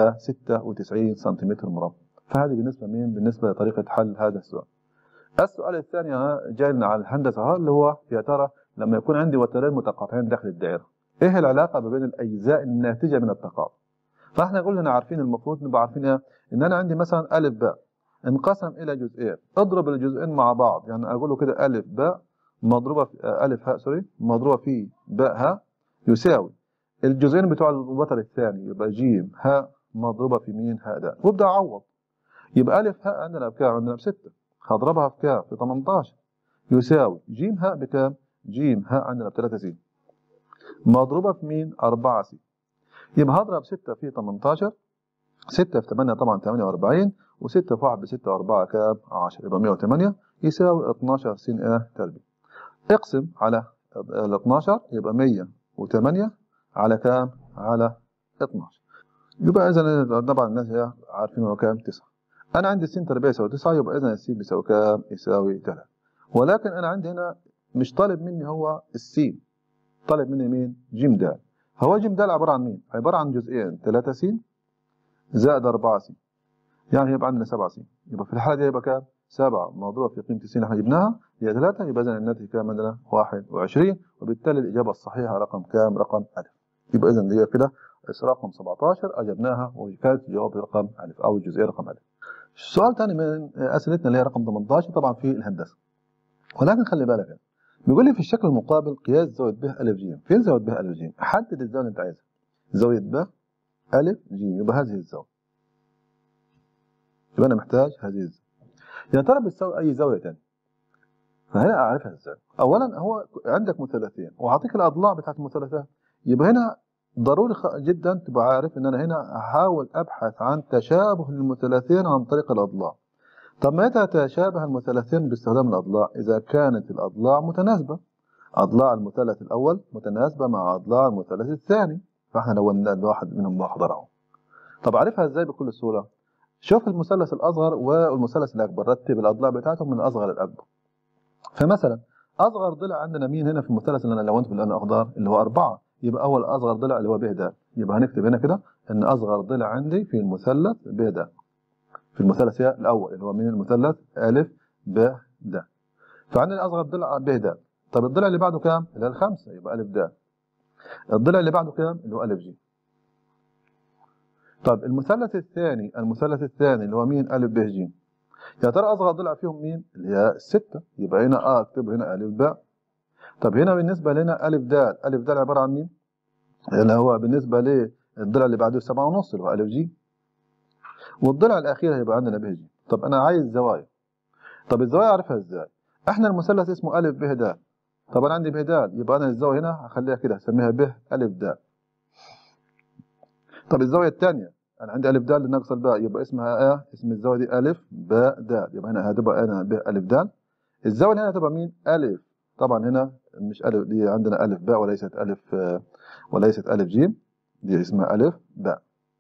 S1: 96 سنتيمتر مربع فهذه بالنسبة مين؟ بالنسبة لطريقة حل هذا السؤال السؤال الثاني جاي لنا على الهندسة اللي هو يا ترى لما يكون عندي وترين متقاطعين داخل الدائرة ايه العلاقة ما بين الأجزاء الناتجة من التقاطع؟ فاحنا كلنا عارفين المفروض نبقى عارفين ايه؟ ان انا عندي مثلا ألف باء انقسم إلى جزئين اضرب الجزئين مع بعض يعني أقول له كده ألف باء مضروبة في ألف هاء سوري مضروبة في باء هاء يساوي الجزئين بتوع الوتر الثاني يبقى جيم هاء مضروبة في مين هاء ده وابدأ أعوض يبقى ألف هاء عندنا بكام عندنا بستة هضربها في كام في 18 يساوي جيم هاء بكام جيم هاء عندنا بثلاثة سين مضروبة في مين 4 سين يبقى هضرب 6 في 18 6 في 8 طبعا 48 و6 في 1 ب 6 و4 كام 10 يبقى 108 يساوي 12 س ا تربيع اقسم على ال 12 يبقى 108 على كام؟ على 12 يبقى اذا طبعا الناس عارفين هو كام؟ 9 انا عندي السين تربيع يساوي 9 يبقى اذا السين بيساوي كام؟ يساوي 3 ولكن انا عندي هنا مش طالب مني هو السين طالب مني مين؟ جيم د هو جيم د عباره عن مين؟ عباره عن جزئين 3 س زائد 4 س يعني هيبقى عندنا 7 س يبقى في الحاله دي هيبقى كام؟ 7 مضروبة في قيمة السين احنا جبناها هي 3 يبقى إذا الناتج كام عندنا 21 وبالتالي الإجابة الصحيحة رقم كام؟ رقم ألف يبقى إذا دي كده رقم 17 أجبناها وكانت جواب رقم ألف أو الجزئية رقم ألف. السؤال الثاني من أسئلتنا اللي هي رقم 18 طبعا في الهندسة ولكن خلي بالك بيقول لي في الشكل المقابل قياس زاوية ب ألف ج فين زاوية ب ألف ج؟ حدد الزاوية اللي أنت عايزها زاوية ب ألف ج يبقى هذه الزاوية يبقى أنا محتاج هذه الزاوية يا ترى بتساوي اي زاويه ثانيه فهنا اعرفها ازاي اولا هو عندك مثلثين وهعطيك الاضلاع بتاعت المثلثات يبقى هنا ضروري جدا تبقى عارف ان انا هنا هحاول ابحث عن تشابه المثلثين عن طريق الاضلاع طب متى يتشابه المثلثين باستخدام الاضلاع اذا كانت الاضلاع متناسبه اضلاع المثلث الاول متناسبه مع اضلاع المثلث الثاني فاحنا لو الواحد منهم واحد اهو طب اعرفها ازاي بكل سهوله شوف المثلث الأصغر والمثلث الأكبر رتب الأضلاع بتاعتهم من الأصغر للأكبر فمثلا أصغر ضلع عندنا مين هنا في المثلث اللي أنا لونته باللون الأخضر اللي هو أربعة يبقى أول أصغر ضلع اللي هو ب د يبقى هنكتب هنا كده إن أصغر ضلع عندي في المثلث ب د في المثلث الأول اللي هو مين المثلث أ ب د فعندنا أصغر ضلع ب د طب الضلع اللي بعده كام؟ اللي هو الخمسة يبقى أ د الضلع اللي بعده كام؟ اللي هو أ ج طب المثلث الثاني المثلث الثاني اللي هو مين أ ب ج يا ترى أصغر ضلع فيهم مين؟ اللي هي الستة يبقى هنا أ أكتب هنا أ باء طب هنا بالنسبة لنا أ د أ د عبارة عن مين؟ اللي هو بالنسبة للضلع اللي بعده سبعة ونص اللي هو أ ج والضلع الاخير هيبقى عندنا ب ج طب انا عايز زوايا طب الزوايا اعرفها ازاي احنا المثلث اسمه ا ب د طب انا عندي ب د يبقى انا الزاويه هنا هخليها كده هسميها ب ا د طب الزاويه الثانيه انا عندي ا د لناقص الباء يبقى اسمها ايه اسم الزاويه دي ا ب د يبقى هنا هتبقى هنا ب ا د الزاويه هنا هتبقى مين ا طبعا هنا مش ا دي عندنا ا باء وليست ا وليست ا ج دي اسمها ا باء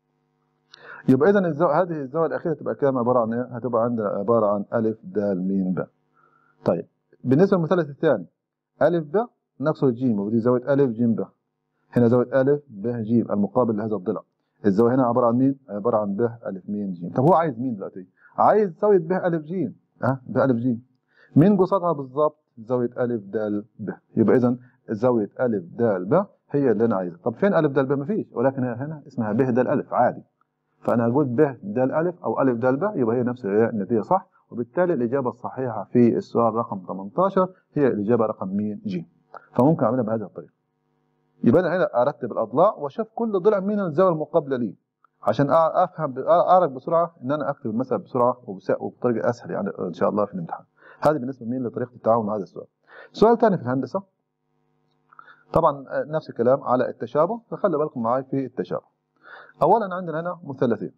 S1: يبقى اذا الزاويه هذه الزاويه الاخيره تبقى كام عباره عن ايه هتبقى عندنا عباره عن ا د م ب طيب بالنسبه للمثلث الثاني ا ب ناقصه ج ودي زاويه ا ج ب هنا زاويه ا ب ج المقابل لهذا الضلع الزاويه هنا عباره عن مين عباره عن ب ا م ج طب هو عايز مين دلوقتي عايز زاويه ب ا ج ها ب ا ج مين قصادها بالظبط زاويه ا د ب يبقى اذا زاويه ا د ب هي اللي انا عايزها طب فين ا د ب مفيش ولكن هنا اسمها ب د ا عادي فانا اقول ب د ا او ا د ب يبقى هي نفس النتيجه صح وبالتالي الاجابه الصحيحه في السؤال رقم 18 هي الاجابه رقم مين ج فممكن اعملها بهذه الطريقه يبقى انا هنا ارتب الاضلاع واشوف كل ضلع من الزاويه المقابله لي عشان افهم اعرف بسرعه ان انا اكتب المسألة بسرعه وبطريقه اسهل يعني ان شاء الله في الامتحان هذه بالنسبه مين لطريقه التعامل مع هذا السؤال السؤال الثاني في الهندسه طبعا نفس الكلام على التشابه فخلي بالكم معي في التشابه اولا عندنا هنا مثلثين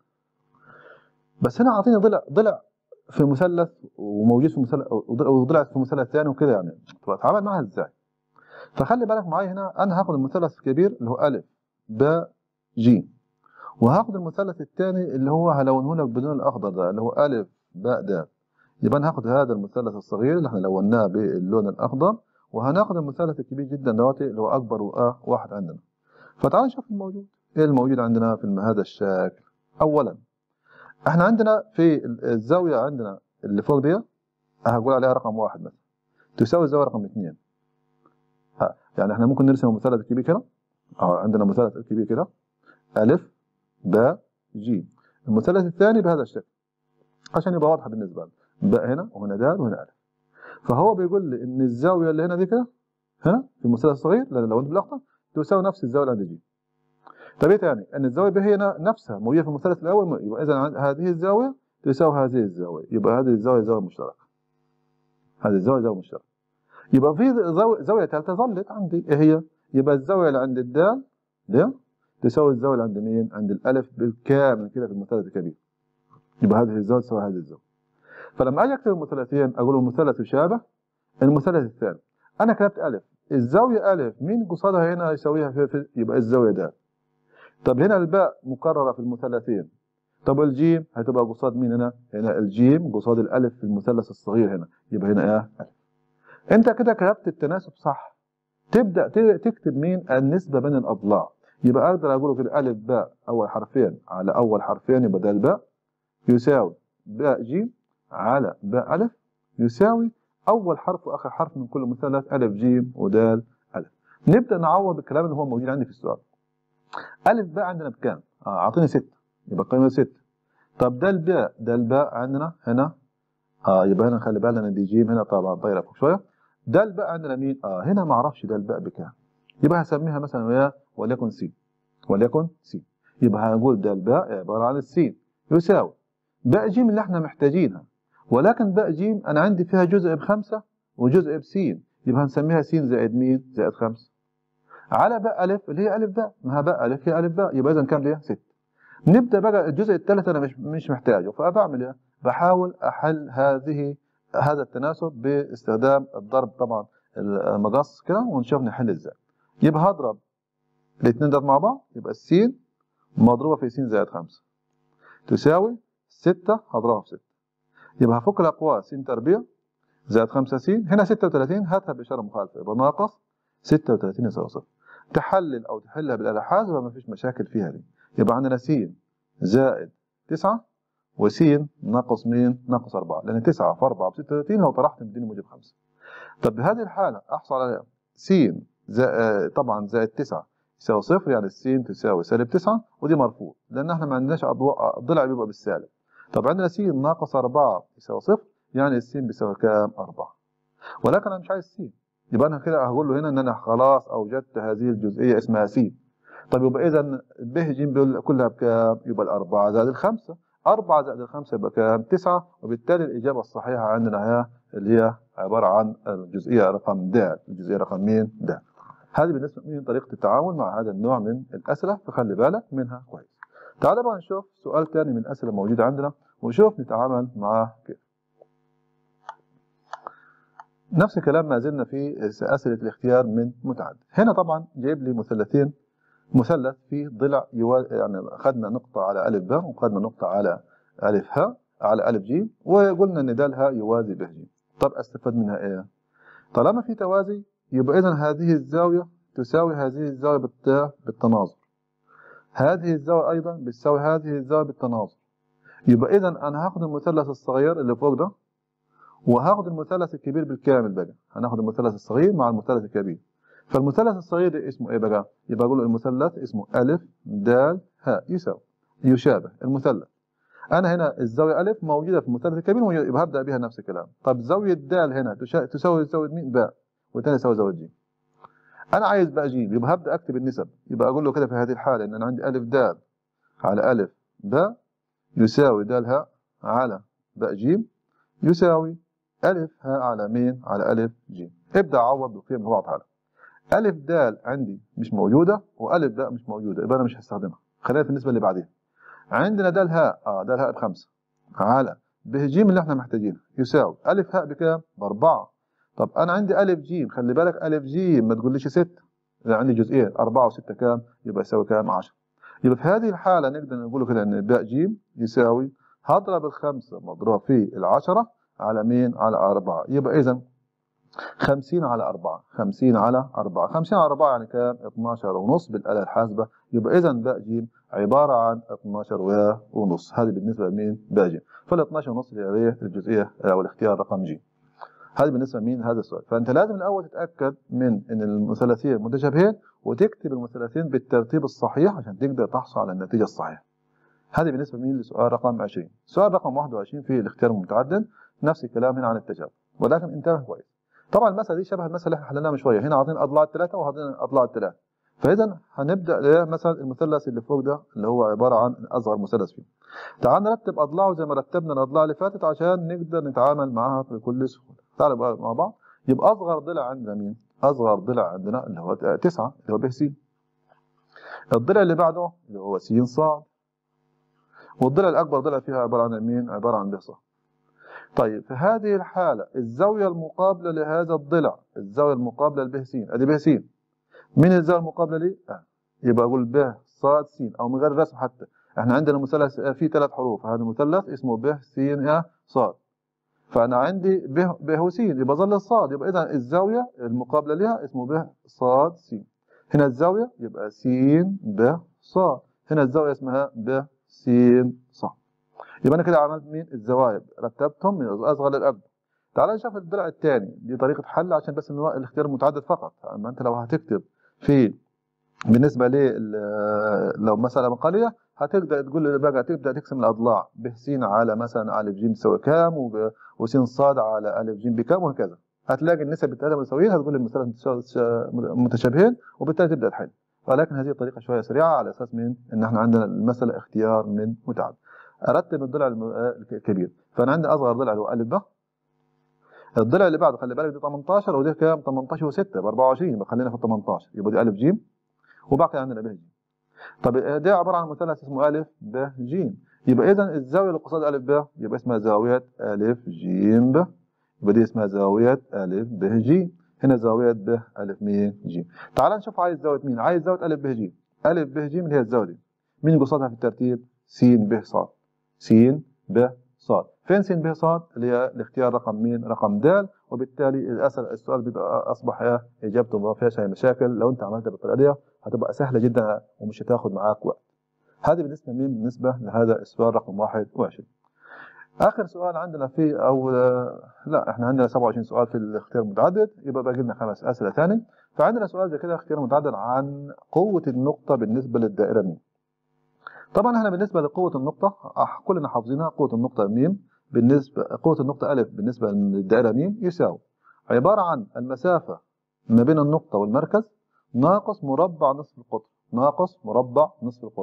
S1: بس هنا اعطيني ضلع ضلع في مثلث وموجود في مثلث وضلع في مثلث ثاني وكده يعني طب اتعامل معها ازاي فخلي بالك معايا هنا انا هاخد المثلث الكبير اللي هو ا ب ج وهاخد المثلث الثاني اللي هو هلونه لك باللون الاخضر ده اللي هو ا ب د يبقى انا هاخد هذا المثلث الصغير اللي احنا لوناه باللون الاخضر وهناخد المثلث الكبير جدا دوت اللي هو اكبر واحد عندنا فتعال نشوف الموجود ايه الموجود عندنا في هذا الشكل اولا احنا عندنا في الزاويه عندنا اللي فوق دي هقول عليها رقم واحد مثلا تساوي الزاويه رقم اثنين يعني احنا ممكن نرسم المثلث الكبير كده اه عندنا مثلث كبير كده ا ب ج المثلث الثاني بهذا الشكل عشان يبقى واضحه بالنسبه لنا باء هنا وهنا د وهنا الف فهو بيقول لي ان الزاويه اللي هنا دي كده هنا في المثلث الصغير لو انت بالاخضر تساوي نفس الزاويه اللي عند جي طب ايه تاني ان الزاويه ب هي نفسها موجوده في المثلث الاول يبقى اذا هذه الزاويه تساوي هذه الزاويه يبقى هذه الزاويه زاويه مشتركه هذه الزاويه زاويه مشتركه يبقى في زاويه زاويه ثالثه ظلت عندي ايه هي يبقى الزاويه اللي عند الدال دي تساوي الزاويه اللي عند مين عند الالف بالكامل كده في المثلث الكبير يبقى هذه الزاويه تساوي هذه الزاويه فلما اجي اكتب المثلثين اقول المثلث يشابه المثلث الثاني انا كتبت الف الزاويه الف مين قصادها هنا يساويها في, في يبقى الزاويه د طب هنا الباء مكرره في المثلثين طب الجيم هتبقى قصاد مين هنا هنا الجيم قصاد الالف في المثلث الصغير هنا يبقى هنا ايه الف انت كده كتبت التناسب صح تبدا تكتب مين النسبه بين الاضلاع يبقى اقدر اقول كده الف باء اول حرفين على اول حرفين يبقى ده الباء يساوي باء جيم على باء ألف يساوي أول حرف وآخر حرف من كل مثلث ألف جيم ودال ألف نبدأ نعوض الكلام اللي هو موجود عندي في السؤال ألف باء عندنا بكام؟ آه أعطيني ستة يبقى القيمة ستة طب ده الباء ده الباء عندنا هنا آه يبقى هنا نخلي بالنا دي جيم هنا طبعا طايرة فوق شوية ده الباء عندنا مين؟ آه هنا ما أعرفش ده الباء بكام يبقى هسميها مثلا ويا وليكن سي وليكن سي يبقى هنقول ده الباء عبارة عن السين يساوي باء جيم اللي احنا محتاجينها ولكن باء جيم أنا عندي فيها جزء بخمسة وجزء بسين يبقى هنسميها س زائد مين؟ زائد خمسة على باء ألف اللي هي ألف باء ما باء ألف هي ألف باء يبقى إذا كام ليها؟ ست نبدأ بقى الجزء الثالث أنا مش مش محتاجه فبعمل إيه؟ بحاول أحل هذه هذا التناسب باستخدام الضرب طبعا المقص كده ونشوف نحل إزاي يبقى هضرب الاثنين دول مع بعض يبقى السين مضروبة في س زائد خمسة تساوي ستة هضربها في ستة يبقى هفك الأقواس س تربيع زائد 5 س هنا 36 هاتها بإشارة مخالفة يبقى ناقص 36 يساوي صفر تحلل أو تحلها بالآلة الحاسبة ما فيش مشاكل فيها دي يبقى عندنا س زائد 9 وس ناقص مين؟ ناقص 4 لأن 9 في 4 ب 36 لو طرحت مديني موجب 5 طب بهذه الحالة أحصل على س زائد طبعا زائد 9 يساوي صفر يعني الس تساوي سالب 9 ودي مرفوض لأن احنا ما عندناش أضواء ضلع بيبقى بالسالب طب عندنا س ناقص 4 يساوي صفر يعني الس بيساوي كام؟ 4 ولكن انا مش عايز س يبقى انا كده هقول له هنا ان انا خلاص اوجدت هذه الجزئيه اسمها س طب يبقى اذا ب ج كلها بكام؟ يبقى الأربعة زائد الخمسة 4 زائد الخمسة يبقى كام؟ 9 وبالتالي الإجابة الصحيحة عندنا هي اللي هي عبارة عن الجزئية رقم د الجزئية رقم مين؟ د هذه بالنسبة من طريقة التعامل مع هذا النوع من الأسئلة فخلي بالك منها كويس تعال بقى نشوف سؤال ثاني من الأسئلة الموجودة عندنا ونشوف نتعامل معاه كيف نفس الكلام ما زلنا في أسئلة الاختيار من متعدد هنا طبعا جايب لي مثلثين مثلث فيه ضلع يوا... يعني أخذنا نقطة على ألف باء وأخذنا نقطة على ألف هاء على ألف جيم وقلنا إن دال هاء يوازي به جيم طب أستفاد منها إيه؟ طالما في توازي يبقى إذا هذه الزاوية تساوي هذه الزاوية بالت... بالتناظر هذه الزاوية أيضا بتساوي هذه الزاوية بالتناظر يبقى إذا أنا هاخد المثلث الصغير اللي فوق ده وهاخد المثلث الكبير بالكامل بقى هناخد المثلث الصغير مع المثلث الكبير فالمثلث الصغير ده اسمه ايه بقى يبقى اقول له المثلث اسمه الف د ه يساوي يشابه المثلث انا هنا الزاويه الف موجوده في المثلث الكبير موجودة يبقى هبدا بها نفس الكلام طب زاويه د هنا تشا... تساوي زاويه مين باء والثانيه تساوي زاويه ج انا عايز بقى ج يبقى هبدا اكتب النسب يبقى اقول له كده في هذه الحاله ان انا عندي الف د على الف باء يساوي د ه على باء ج يساوي ألف ها على مين؟ على ألف ج ابدأ عوض بقيم الله تعالى ألف د عندي مش موجودة وألف د مش موجودة يبقى أنا مش هستخدمها خلينا في النسبة اللي بعدين عندنا د هاء اه د هاء بخمسة على ب ج اللي احنا محتاجينها يساوي ألف هاء بكام؟ بأربعة طب أنا عندي ألف ج خلي بالك ألف ج ما تقوليش ستة إذا عندي جزئين أربعة وستة كام؟ يبقى يساوي كام؟ 10 يبقى في هذه الحالة نقدر نقول كده إن باء ج يساوي هضرب الخمسة مضروب في العشرة على مين؟ على أربعة يبقى إذا 50 على 4 50 على 4 50 على 4 يعني كام 12 ونص بالآلة الحاسبة يبقى إذا باء ج عبارة عن 12 ونص هذه بالنسبة لمين باء ج فال 12 ونص هي الجزئية أو الاختيار رقم ج هذه بالنسبة لمين هذا السؤال فأنت لازم الأول تتأكد من أن المثلثين متشابهين وتكتب المثلثين بالترتيب الصحيح عشان تقدر تحصل على النتيجة الصحيحة هذه بالنسبة لمين لسؤال رقم 20 سؤال رقم 21 في الاختيار المتعدد نفس الكلام هنا عن التجاوب ولكن انتبه كويس طبعا المساله دي شبه المساله اللي احنا حليناها من شويه هنا عاطين اضلاع الثلاثه وعاطين اضلاع الثلاثه فاذا هنبدا مثلا المثلث اللي فوق ده اللي هو عباره عن اصغر مثلث فيه تعال نرتب اضلاعه زي ما رتبنا الاضلاع اللي فاتت عشان نقدر نتعامل معاها بكل سهوله تعالوا بقى مع بعض يبقى اصغر ضلع عندنا مين اصغر ضلع عندنا اللي هو 9 اللي هو ب س الضلع اللي بعده اللي هو س ص والضلع الاكبر ضلع فيها عباره عن مين عباره عن ب ص طيب في هذه الحالة الزاوية المقابلة لهذا الضلع الزاوية المقابلة لب س ادي ب س مين الزاوية المقابلة لي؟ آه. يبقى اقول ب ص س او من غير رسم حتى احنا عندنا مثلث فيه ثلاث حروف هذا المثلث اسمه ب س ص فانا عندي ب ب س يبقى ظل الصاد يبقى اذا الزاوية المقابلة لها اسمه ب ص س هنا الزاوية يبقى س ب ص هنا الزاوية اسمها ب س ص يبقى انا كده عملت مين الزوايا رتبتهم من الاصغر للاكبر تعال نشوف الضلع الثاني دي طريقه حل عشان بس الاختيار المتعدد فقط اما انت لو هتكتب في بالنسبه ل لو مساله مقاليه هتبدا تقول بقى تبدا تقسم الاضلاع ب س على مثلا ا ج تساوي كام وس ص على ا ج بكام وهكذا هتلاقي النسب الثلاثه متساويين هتقول المثلث متشابهين وبالتالي تبدا تحل ولكن هذه الطريقه شويه سريعه على اساس من ان احنا عندنا المساله اختيار من متعدد ارتب الضلع الكبير فانا عندي اصغر ضلع اللي هو ا ب الضلع اللي بعده خلي بالك دي 18 ودي كام 18 و6 ب 24 يبقى خلينا في ال 18 يبقى دي ا ج وباقي عندنا ب ج طب دي عباره عن مثلث اسمه ا ب ج يبقى اذا الزاويه اللي قصاد ا ب يبقى اسمها زاويه ا ج ب يبقى دي اسمها زاويه ا ب ج هنا زاويه ب ا م ج تعال نشوف عايز زاويه مين عايز زاويه ا ب ج ا ب ج اللي هي الزاويه دي مين قصادها في الترتيب س ب ص س ب ص فين س ب ص اللي هي الاختيار رقم مين رقم د وبالتالي الاسئله السؤال بيبقى اصبح اجابته ما فيهاش اي مشاكل لو انت عملتها بالطريقه دي هتبقى سهله جدا ومش هتاخد معاك وقت هذه بالنسبه لمين بالنسبه لهذا السؤال رقم 21 اخر سؤال عندنا في او لا احنا عندنا 27 سؤال في الاختيار المتعدد يبقى باقي لنا خمس اسئله ثاني فعندنا سؤال زي كده اختيار متعدد عن قوه النقطه بالنسبه للدائره مين طبعا احنا بالنسبه لقوه النقطه كلنا حافظينها قوه النقطه م بالنسبه قوه النقطه ا بالنسبه للدائره م يساوي عباره عن المسافه ما بين النقطه والمركز ناقص مربع نصف القطر ناقص مربع نصف القطر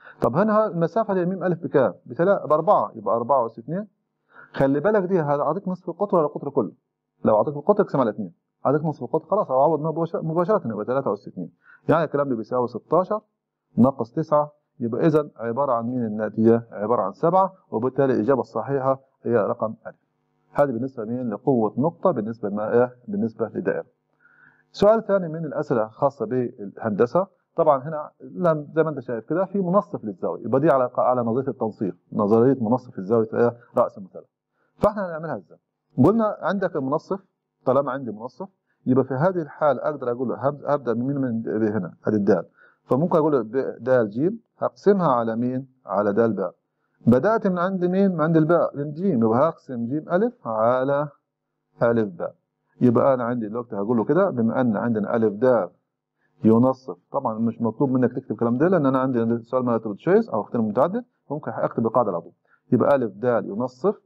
S1: طب هنا المسافه للميم الف بكام؟ بتلا- باربعه يبقى 4 اس 2 خلي بالك دي هعطيك نصف القطر ولا القطر كله لو اعطيك القطر اقسم على 2 اعطيك نصف القطر خلاص اعوض مباشره مباشرة، يبقى 3 اس 2 يعني الكلام ده بيساوي 16 ناقص 9 يبقى اذا عباره عن مين الناتجه؟ عباره عن 7 وبالتالي الاجابه الصحيحه هي رقم الف هذه بالنسبه مين لقوه نقطه بالنسبه لما إيه؟ بالنسبه لدائره سؤال ثاني من الاسئله الخاصه بالهندسه طبعا هنا لم زي ما انت شايف كده في منصف للزاويه يبقى دي على على نظريه التنصيف نظريه منصف الزاويه إيه؟ راس المثلث فاحنا هنعملها ازاي قلنا عندك المنصف طالما عندي منصف يبقى في هذه الحاله اقدر اقول له هب- هبدا من مين من هنا ادي الدال فممكن اقول له ب- دال جيم هقسمها على مين على دال باء بدات من عند مين من عند الباء الجيم يبقى هقسم جيم الف على الف باء يبقى انا عندي دلوقتي هقول له كده بما ان عندنا الف دال ينصف طبعا مش مطلوب منك تكتب الكلام ده لان انا عندي سؤال مالتيبل تشويس او اختيار متعدد ممكن اكتب القاعده على طول يبقى الف دال ينصف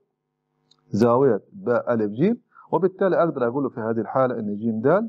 S1: زاويه باء الف جيم وبالتالي اقدر اقول له في هذه الحاله ان جيم دال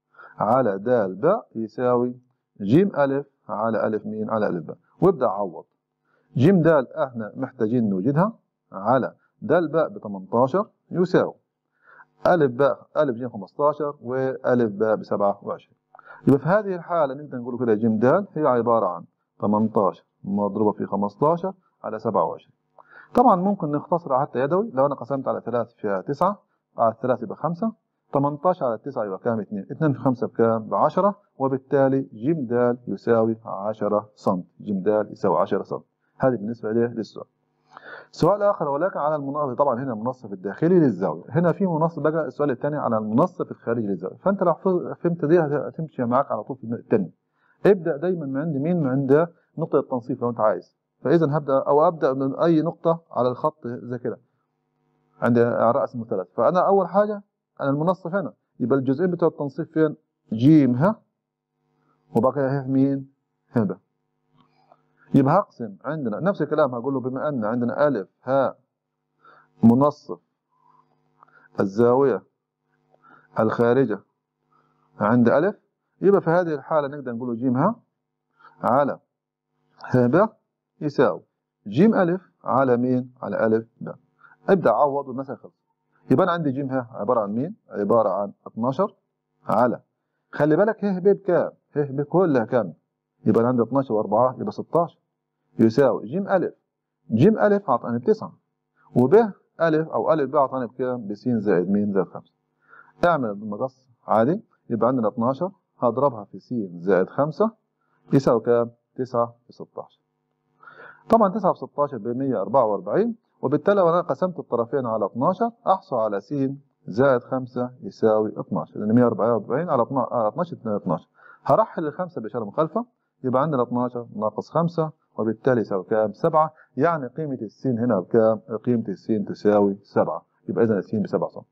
S1: على دال باء يساوي جيم الف على الف مين على الف باء وابدا اعوض جيم دال احنا محتاجين نوجدها على دال باء ب 18 يساوي الف باء الف جيم 15 والف باء ب 27 يبقى في هذه الحاله نقدر نقول كده جيم دال هي عباره عن 18 مضروبه في 15 على 27 طبعا ممكن نختصرها حتى يدوي لو انا قسمت على 3 فيها 9 على 3 يبقى 5 18 على 9 يبقى كام 2 2 في 5 بكام ب 10 وبالتالي جيم د يساوي 10 سم جيم د يساوي 10 سم هذه بالنسبه ليه للسؤال سؤال اخر ولكن على المنصف طبعا هنا المنصف الداخلي للزاويه هنا في منصف بقى السؤال الثاني على المنصف الخارجي للزاويه فانت لو حفظ- فهمت دي هتمشي معاك على طول في الثاني ابدا دايما من عند مين من عند نقطه التنصيف لو انت عايز فاذا هبدا او ابدا من اي نقطه على الخط زي كده عند راس المثلث فانا اول حاجه انا المنصف هنا يبقى الجزئين بتوع التنصيف فين جيم ها وبعد كده ه مين هنا يبقى هقسم عندنا نفس الكلام هقول له بما ان عندنا الف هاء منصف الزاويه الخارجه عند الف يبقى في هذه الحاله نقدر نقول له جيم ها على ه ب يساوي جيم الف على مين على الف ب ابدا عوض والمسألة خلصت يبقى انا عندي جيم ه عباره عن مين عباره عن 12 على خلي بالك ه ب بكام ه ب كلها كام يبقى انا عندي 12 و4 يبقى 16 يساوي جيم الف جيم الف اعطاني بتسعة وب الف او الف ب اعطاني بكام ب س زائد مين زائد 5 اعمل المقص عادي يبقى عندنا 12 هضربها في س زائد 5 يساوي كام 9 في 16 طبعا 9 في 16 ب 144 وبالتالي لو انا قسمت الطرفين على 12 احصل على س زائد 5 يساوي 12 لان 144 على 12 على 12 12 هرحل الخمسه باشاره مخالفه يبقى عندنا 12 ناقص 5 وبالتالي يساوي كام 7 يعني قيمه السين هنا بكام قيمه السين تساوي 7 يبقى اذا السين ب 7 سم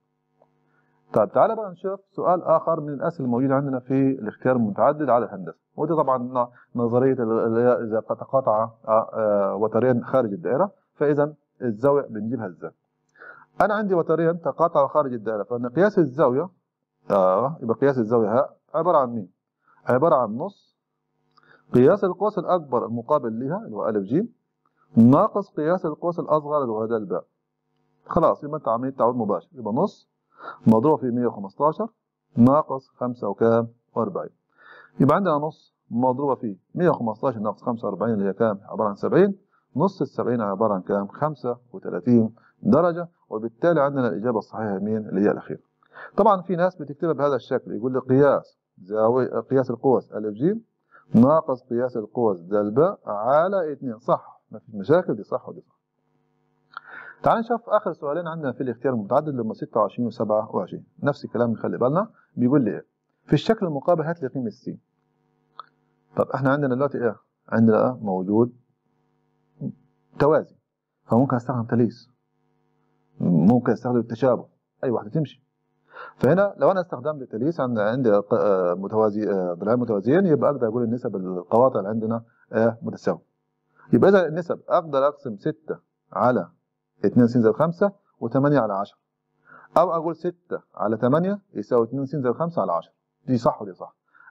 S1: طيب تعالى بقى نشوف سؤال اخر من الاسئله الموجوده عندنا في الاختيار المتعدد على الهندسه ودي طبعا نظريه اللي هي اذا تقاطع آه، آه، وترين خارج الدائره فاذا الزاويه بنجيبها ازاي انا عندي وترين تقاطع خارج الدائره فان قياس الزاويه اه يبقى قياس الزاويه ها عباره عن مين عباره عن نص قياس القوس الاكبر المقابل لها اللي هو الف ج ناقص قياس القوس الاصغر اللي هو د الباء خلاص يبقى انت عمليه تعويض مباشر يبقى نص مضروب في 115 ناقص 5 وكام 40 يبقى عندنا نص مضروبه في 115 ناقص 45 اللي هي كام عباره عن 70 نص ال 70 عباره عن كام 35 درجه وبالتالي عندنا الاجابه الصحيحه مين اللي هي الاخيره طبعا في ناس بتكتبها بهذا الشكل يقول لي قياس زاويه قياس القوس الف ج ناقص قياس القوس د باء على 2 صح ما فيش مشاكل دي صح ودي صح تعال نشوف اخر سؤالين عندنا في الاختيار المتعدد اللي هم 26 و27 نفس الكلام نخلي بالنا بيقول لي ايه في الشكل المقابل هات لي قيمه س طب احنا عندنا دلوقتي ايه عندنا إيه؟ موجود توازي فممكن استخدم تليس ممكن استخدم التشابه اي واحده تمشي فهنا لو انا استخدمت التليس عند عندي ق- آه، متوازي آه، ضلعين متوازيين يبقى اقدر اقول النسب القواطع اللي عندنا آه، متساويه يبقى اذا النسب اقدر اقسم 6 على 2 س زائد 5 و8 على 10 او اقول 6 على 8 يساوي 2 س زائد 5 على 10 دي صح ودي صح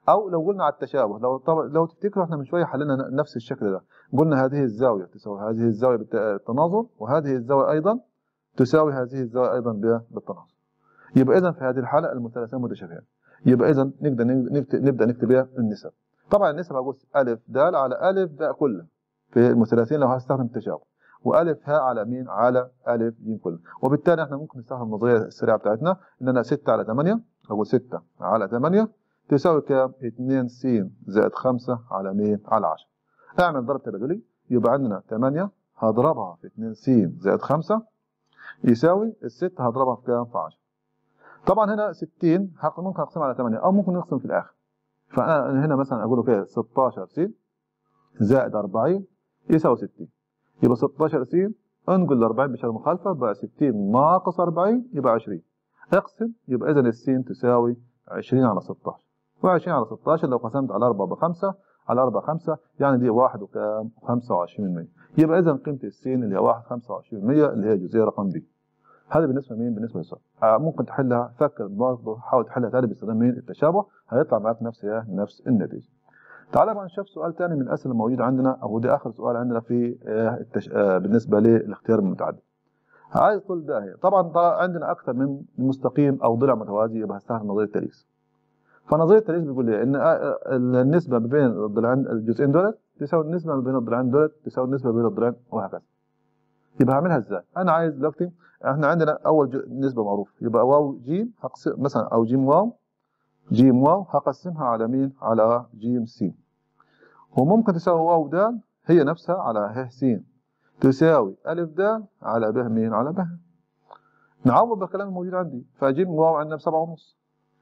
S1: او لو قلنا على التشابه لو طب لو تفتكروا احنا من شويه حلينا نفس الشكل ده قلنا هذه الزاويه تساوي هذه الزاويه بالتناظر وهذه الزاويه ايضا تساوي هذه الزاويه ايضا بالتناظر يبقى اذا في هذه الحاله المثلثان متشابهان يبقى اذا نقدر نبدا نكتب بها النسب طبعا النسب هقول الف د على الف باء كلها في المثلثين لو هستخدم التشابه والف هاء على مين على الف ج كلها وبالتالي احنا ممكن نستخدم النظريه السريعه بتاعتنا ان انا 6 على 8 اقول 6 على 8 تساوي كام 2 س زائد 5 على مين على 10 اعمل ضرب تبادلي يبقى عندنا 8 هضربها في 2 س زائد 5 يساوي ال6 هضربها في كام في 10 طبعا هنا 60 ممكن اقسمها على 8 او ممكن نقسم في الاخر فانا هنا مثلا اقول له كده 16 س زائد 40 يساوي 60 يبقى 16 س انقل ال 40 بشكل مخالفه بقى 60 ناقص 40 يبقى 20 اقسم يبقى اذا السين تساوي 20 على 16 و20 على 16 لو قسمت على 4 ب 5 على 4 5 يعني دي 1 وكام 25% يبقى اذا قيمه السين اللي هي 1 25% اللي هي جزئيه رقم ب هذا بالنسبه لمين بالنسبه للسؤال آه ممكن تحلها فكر برضه حاول تحلها تاني باستخدام مين التشابه هيطلع معاك نفس نفس النتيجه تعالى بقى نشوف سؤال تاني من الاسئله الموجوده عندنا او ده اخر سؤال عندنا في التش... بالنسبه للاختيار المتعدد عايز طول ده هي طبعا عندنا اكثر من مستقيم او ضلع متوازي يبقى هستخدم نظريه تاليس فنظريه تاليس بيقول لي ان النسبه ما بين الضلعين الجزئين دولت تساوي النسبه ما بين الضلعين دولت تساوي النسبه ما بين الضلعين وهكذا يبقى هعملها ازاي انا عايز دلوقتي احنا عندنا اول نسبه معروفه يبقى واو ج هقسم مثلا او ج واو ج واو هقسمها على مين على ج س وممكن تساوي واو د هي نفسها على ه س تساوي ألف د على ب مين على ب نعوض بالكلام الموجود عندي فجيم واو عندنا بسبعة ونص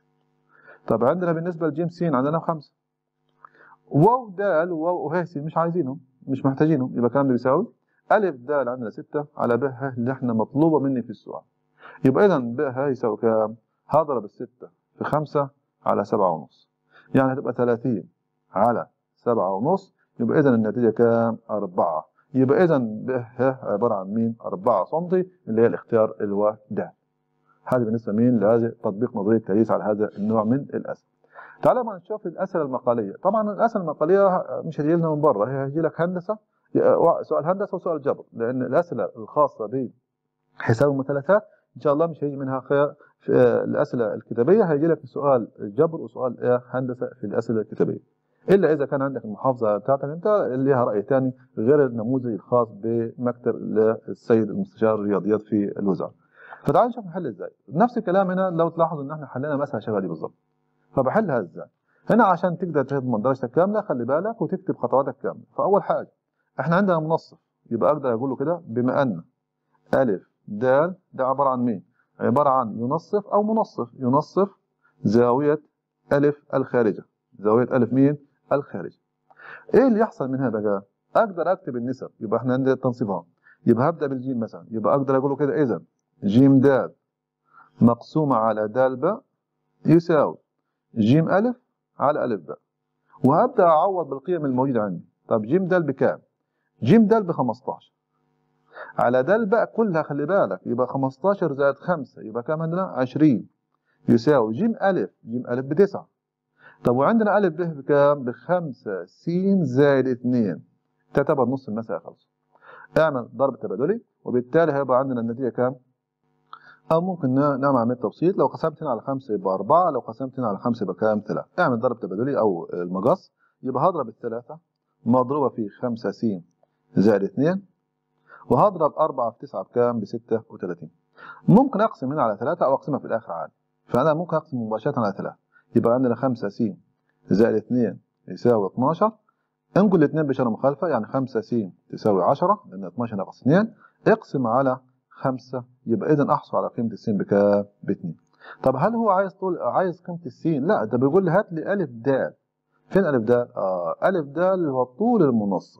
S1: طب عندنا بالنسبة لجيم س عندنا بخمسة واو د وواو وه س مش عايزينهم مش محتاجينهم يبقى الكلام ده بيساوي ألف د عندنا ستة على ب ه اللي احنا مطلوبة مني في السؤال يبقى إذا ب ه يساوي كام؟ هضرب الستة في خمسة على سبعة ونص يعني هتبقى 30 على سبعة ونص يبقى إذا النتيجة كام؟ أربعة يبقى إذا ب ه عبارة عن مين؟ 4 سم اللي هي الاختيار اللي هو د هذا بالنسبة مين لهذا تطبيق نظرية التأليف على هذا النوع من الأسئلة تعالى بقى نشوف الأسئلة المقالية طبعا الأسئلة المقالية مش هتجي لنا من بره هي هيجي لك هندسة سؤال هندسة وسؤال جبر لأن الأسئلة الخاصة بحساب المثلثات إن شاء الله مش هيجي منها خير في الأسئلة الكتابية هيجي لك سؤال جبر وسؤال هندسة في الأسئلة الكتابية إلا إذا كان عندك المحافظة بتاعتك أنت اللي لها رأي ثاني غير النموذج الخاص بمكتب السيد المستشار الرياضيات في الوزارة فتعال نشوف نحل إزاي نفس الكلام هنا لو تلاحظ إن إحنا حلينا مسألة شبه دي بالظبط فبحلها إزاي هنا عشان تقدر تضمن درجتك كاملة خلي بالك وتكتب خطواتك كاملة فأول حاجة احنا عندنا منصف يبقى اقدر اقول له كده بما ان الف د ده عباره عن مين عباره عن ينصف او منصف ينصف زاويه الف الخارجه زاويه الف مين الخارجه ايه اللي يحصل من هنا بقى اقدر اكتب النسب يبقى احنا عندنا تنصيفها يبقى هبدا بالجيم مثلا يبقى اقدر اقول له كده اذا جيم د مقسومه على د ب يساوي جيم الف على الف ب وهبدا اعوض بالقيم الموجوده عندي طب جيم د بكام جيم د ب 15 على د بقى كلها خلي بالك يبقى 15 زائد 5 يبقى كام عندنا 20 يساوي جيم ألف جيم ألف بتسعة طب وعندنا ألف ب بكام بخمسة س زائد 2 تعتبر نص المسألة خلص اعمل ضرب تبادلي وبالتالي هيبقى عندنا النتيجة كام أو ممكن نعمل عملية تبسيط لو قسمت هنا على 5 يبقى 4 لو قسمت هنا على 5 يبقى كام 3 اعمل ضرب تبادلي أو المقص يبقى هضرب الثلاثة مضروبة في 5 س زائد 2 وهضرب 4 في 9 بكام ب 36 ممكن اقسم هنا على 3 او اقسمها في الاخر عادي فانا ممكن اقسم مباشره على 3 يبقى عندنا 5 س زائد 2 يساوي 12 انقل الاثنين بشاره مخالفه يعني 5 س تساوي 10 لان 12 ناقص 2 اقسم على 5 يبقى اذا احصل على قيمه الس بكام ب 2 طب هل هو عايز طول عايز قيمه السين لا ده بيقول لي هات لي الف د فين الف د اه الف د اللي هو طول المنصف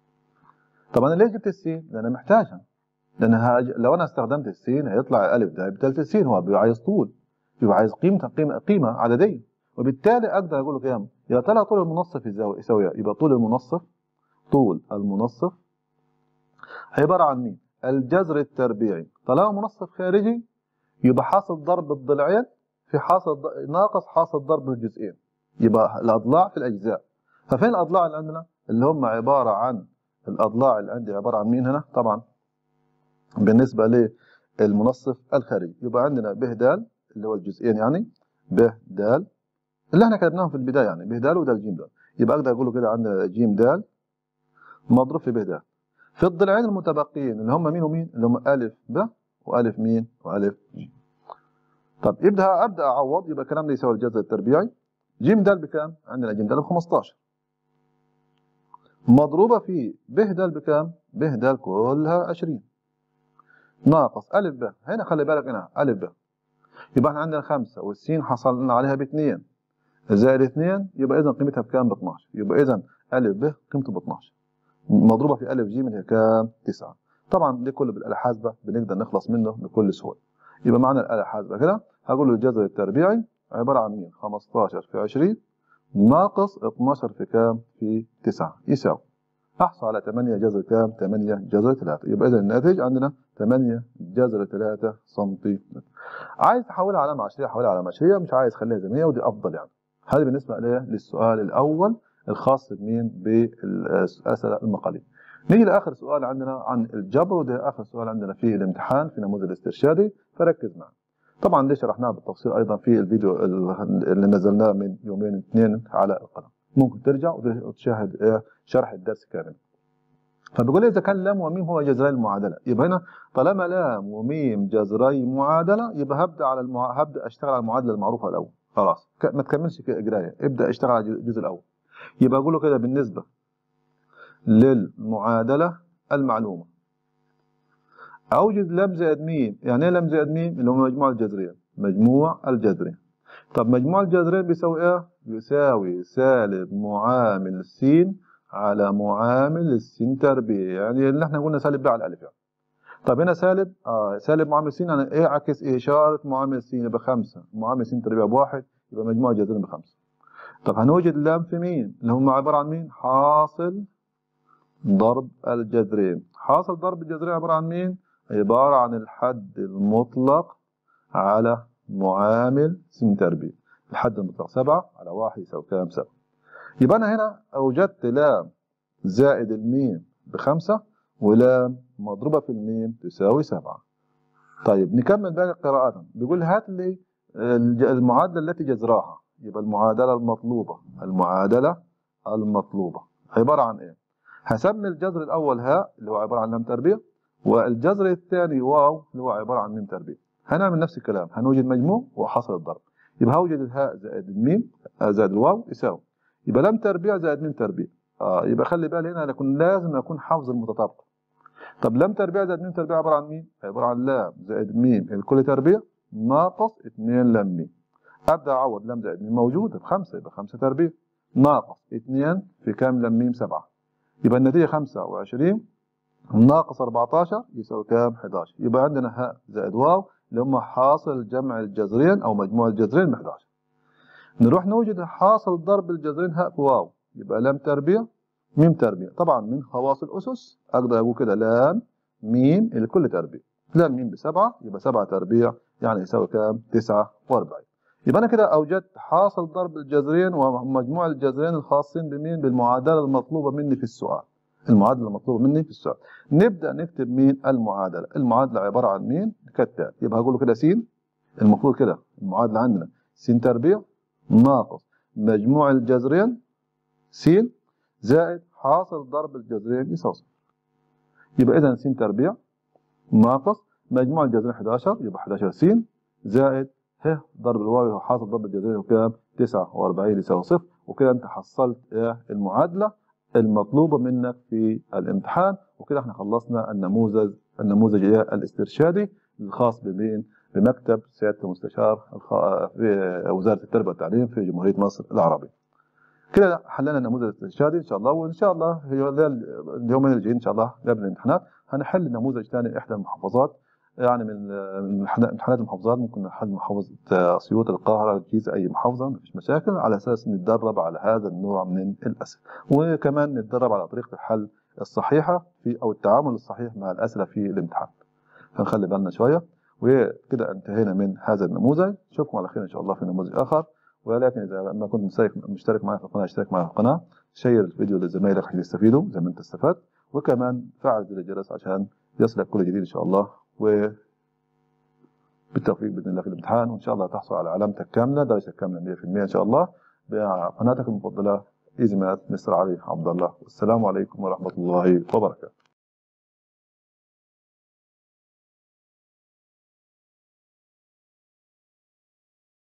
S1: طب انا ليه جبت السين؟ لان انا محتاجها لان هاج... لو انا استخدمت السين هيطلع الالف ده بتلت السين هو بيبقى عايز طول بيبقى عايز قيمه قيمه قيمه عدديه وبالتالي اقدر اقول له كام؟ يا ترى طول المنصف يساوي يساوي يبقى طول المنصف طول المنصف عباره عن مين؟ الجذر التربيعي طالما منصف خارجي يبقى حاصل ضرب الضلعين في حاصل ناقص حاصل ضرب الجزئين يبقى الاضلاع في الاجزاء ففين الاضلاع اللي عندنا اللي هم عباره عن الاضلاع اللي عندي عباره عن مين هنا طبعا بالنسبه للمنصف الخارجي يبقى عندنا ب د اللي هو الجزئين يعني ب د اللي احنا كتبناهم في البدايه يعني ب د وده الجيم د يبقى اقدر اقول كده عندنا ج د مضروب في ب د في الضلعين المتبقيين اللي هم مين ومين اللي هم ا ب والف مين والف ج طب يبدا ابدا اعوض يبقى الكلام ده يساوي الجذر التربيعي ج د بكام عندنا ج د ب 15 مضروبه في ب د بكام ب د كلها 20 ناقص ا ب هنا خلي بالك هنا ا ب يبقى احنا عندنا 5 والسين حصلنا عليها ب 2 زائد 2 يبقى اذا قيمتها بكام ب 12 يبقى اذا ا ب قيمته ب 12 مضروبه في ا ج من هي كام 9 طبعا دي كله بالاله الحاسبه بنقدر نخلص منه بكل سهوله يبقى معنا الاله الحاسبه كده هقول له الجذر التربيعي عباره عن مين 15 في 20 ناقص 12 في كام في 9 يساوي احصل على 8 جذر كام 8 جذر 3 يبقى اذا الناتج عندنا 8 جذر 3 سنتيمتر عايز تحولها علامه عشريه حولها علامه عشريه مش عايز خليها زي ما هي ودي افضل يعني هذه بالنسبه ليه للسؤال الاول الخاص بمين بالاسئله المقاليه نيجي لاخر سؤال عندنا عن الجبر وده اخر سؤال عندنا في الامتحان في نموذج الاسترشادي فركز معنا طبعا دي شرحناها بالتفصيل ايضا في الفيديو اللي نزلناه من يومين اثنين على القناه ممكن ترجع وتشاهد شرح الدرس كامل فبيقول لي اذا كان لام وميم هو جذري المعادله يبقى هنا طالما لام وميم جذري معادله يبقى هبدا على المع... هبدا اشتغل على المعادله المعروفه الاول خلاص ما تكملش قرايه ابدا اشتغل على الجزء الاول يبقى اقول له كده بالنسبه للمعادله المعلومه اوجد لام زائد ميم يعني ايه لام زائد ميم اللي هو مجموع الجذرين مجموع الجذرين طب مجموع الجذرين بيساوي ايه يساوي سالب معامل س على معامل السين تربيع يعني اللي احنا قلنا سالب ده على الالف يعني طب هنا سالب اه سالب معامل س يعني ايه عكس إيه اشاره معامل س يبقى 5 معامل س تربيع بواحد يبقى مجموع الجذرين بخمسه طب هنوجد لام في مين اللي هم عباره عن مين حاصل ضرب الجذرين حاصل ضرب الجذرين عباره عن مين عباره عن الحد المطلق على معامل س تربيع الحد المطلق 7 على 1 يساوي كام 7 يبقى انا هنا اوجدت لام زائد الميم بخمسة ولام مضروبة في الميم تساوي 7 طيب نكمل باقي قراءة بيقول هات لي المعادلة التي جذراها يبقى المعادلة المطلوبة المعادلة المطلوبة عبارة عن ايه هسمي الجذر الاول هاء اللي هو عبارة عن لام تربيع والجذر الثاني واو اللي هو عبارة عن ميم تربيع هنعمل نفس الكلام هنوجد مجموع وحصل الضرب يبقى هوجد الهاء زائد الميم زائد الواو يساوي يبقى لام تربيع زائد ميم تربيع اه يبقى خلي بالي هنا اكون لازم اكون حافظ المتطابقه طب لام تربيع زائد ميم تربيع عباره عن مين عباره عن لام زائد ميم الكل تربيع ناقص 2 لام ميم ابدا اعوض لام زائد ميم موجوده بخمسه يبقى 5 تربيع ناقص 2 في كام لام ميم 7 يبقى النتيجه 25 ناقص 14 يساوي كام 11 يبقى عندنا هاء زائد واو اللي هم حاصل جمع الجذرين او مجموع الجذرين ب 11 نروح نوجد حاصل ضرب الجذرين هاء في واو يبقى لام تربيع ميم تربيع طبعا من خواص الاسس اقدر اقول كده لام ميم الكل تربيع لام ميم بسبعه يبقى سبعه تربيع يعني يساوي كام 49 يبقى انا كده اوجدت حاصل ضرب الجذرين ومجموع الجذرين الخاصين بمين بالمعادله المطلوبه مني في السؤال المعادله المطلوبه مني في السؤال نبدا نكتب مين المعادله المعادله عباره عن مين كالتالي يبقى هقول له كده س المفروض كده المعادله عندنا س تربيع ناقص مجموع الجذرين س زائد حاصل ضرب الجذرين يساوي صفر يبقى اذا س تربيع ناقص مجموع الجذرين 11 يبقى 11 س زائد ه ضرب الواو حاصل ضرب الجذرين كام 49 يساوي صفر وكده انت حصلت المعادله المطلوبه منك في الامتحان وكده احنا خلصنا النموذج النموذج الاسترشادي الخاص بمين بمكتب سياده المستشار في وزاره التربيه والتعليم في جمهوريه مصر العربيه. كده حلينا النموذج الاسترشادي ان شاء الله وان شاء الله اليومين الجايين ان شاء الله قبل الامتحانات هنحل نموذج ثاني لاحدى المحافظات يعني من من امتحانات المحافظات ممكن نحل محافظه اسيوط القاهره الجيزه اي محافظه مفيش مشاكل على اساس نتدرب على هذا النوع من الاسئله وكمان نتدرب على طريقه الحل الصحيحه في او التعامل الصحيح مع الاسئله في الامتحان فنخلي بالنا شويه وكده انتهينا من هذا النموذج نشوفكم على خير ان شاء الله في نموذج اخر ولكن اذا ما كنت مشترك مشترك معي في القناه اشترك معي في القناه شير الفيديو لزمايلك عشان يستفيدوا زي ما انت استفدت وكمان فعل زر الجرس عشان يصلك كل جديد ان شاء الله و بالتوفيق باذن الله في الامتحان وان شاء الله تحصل على علامتك كامله درجتك كامله 100% ان شاء الله بقناتك المفضله ايزي ماث مستر علي عبد الله والسلام عليكم ورحمه الله وبركاته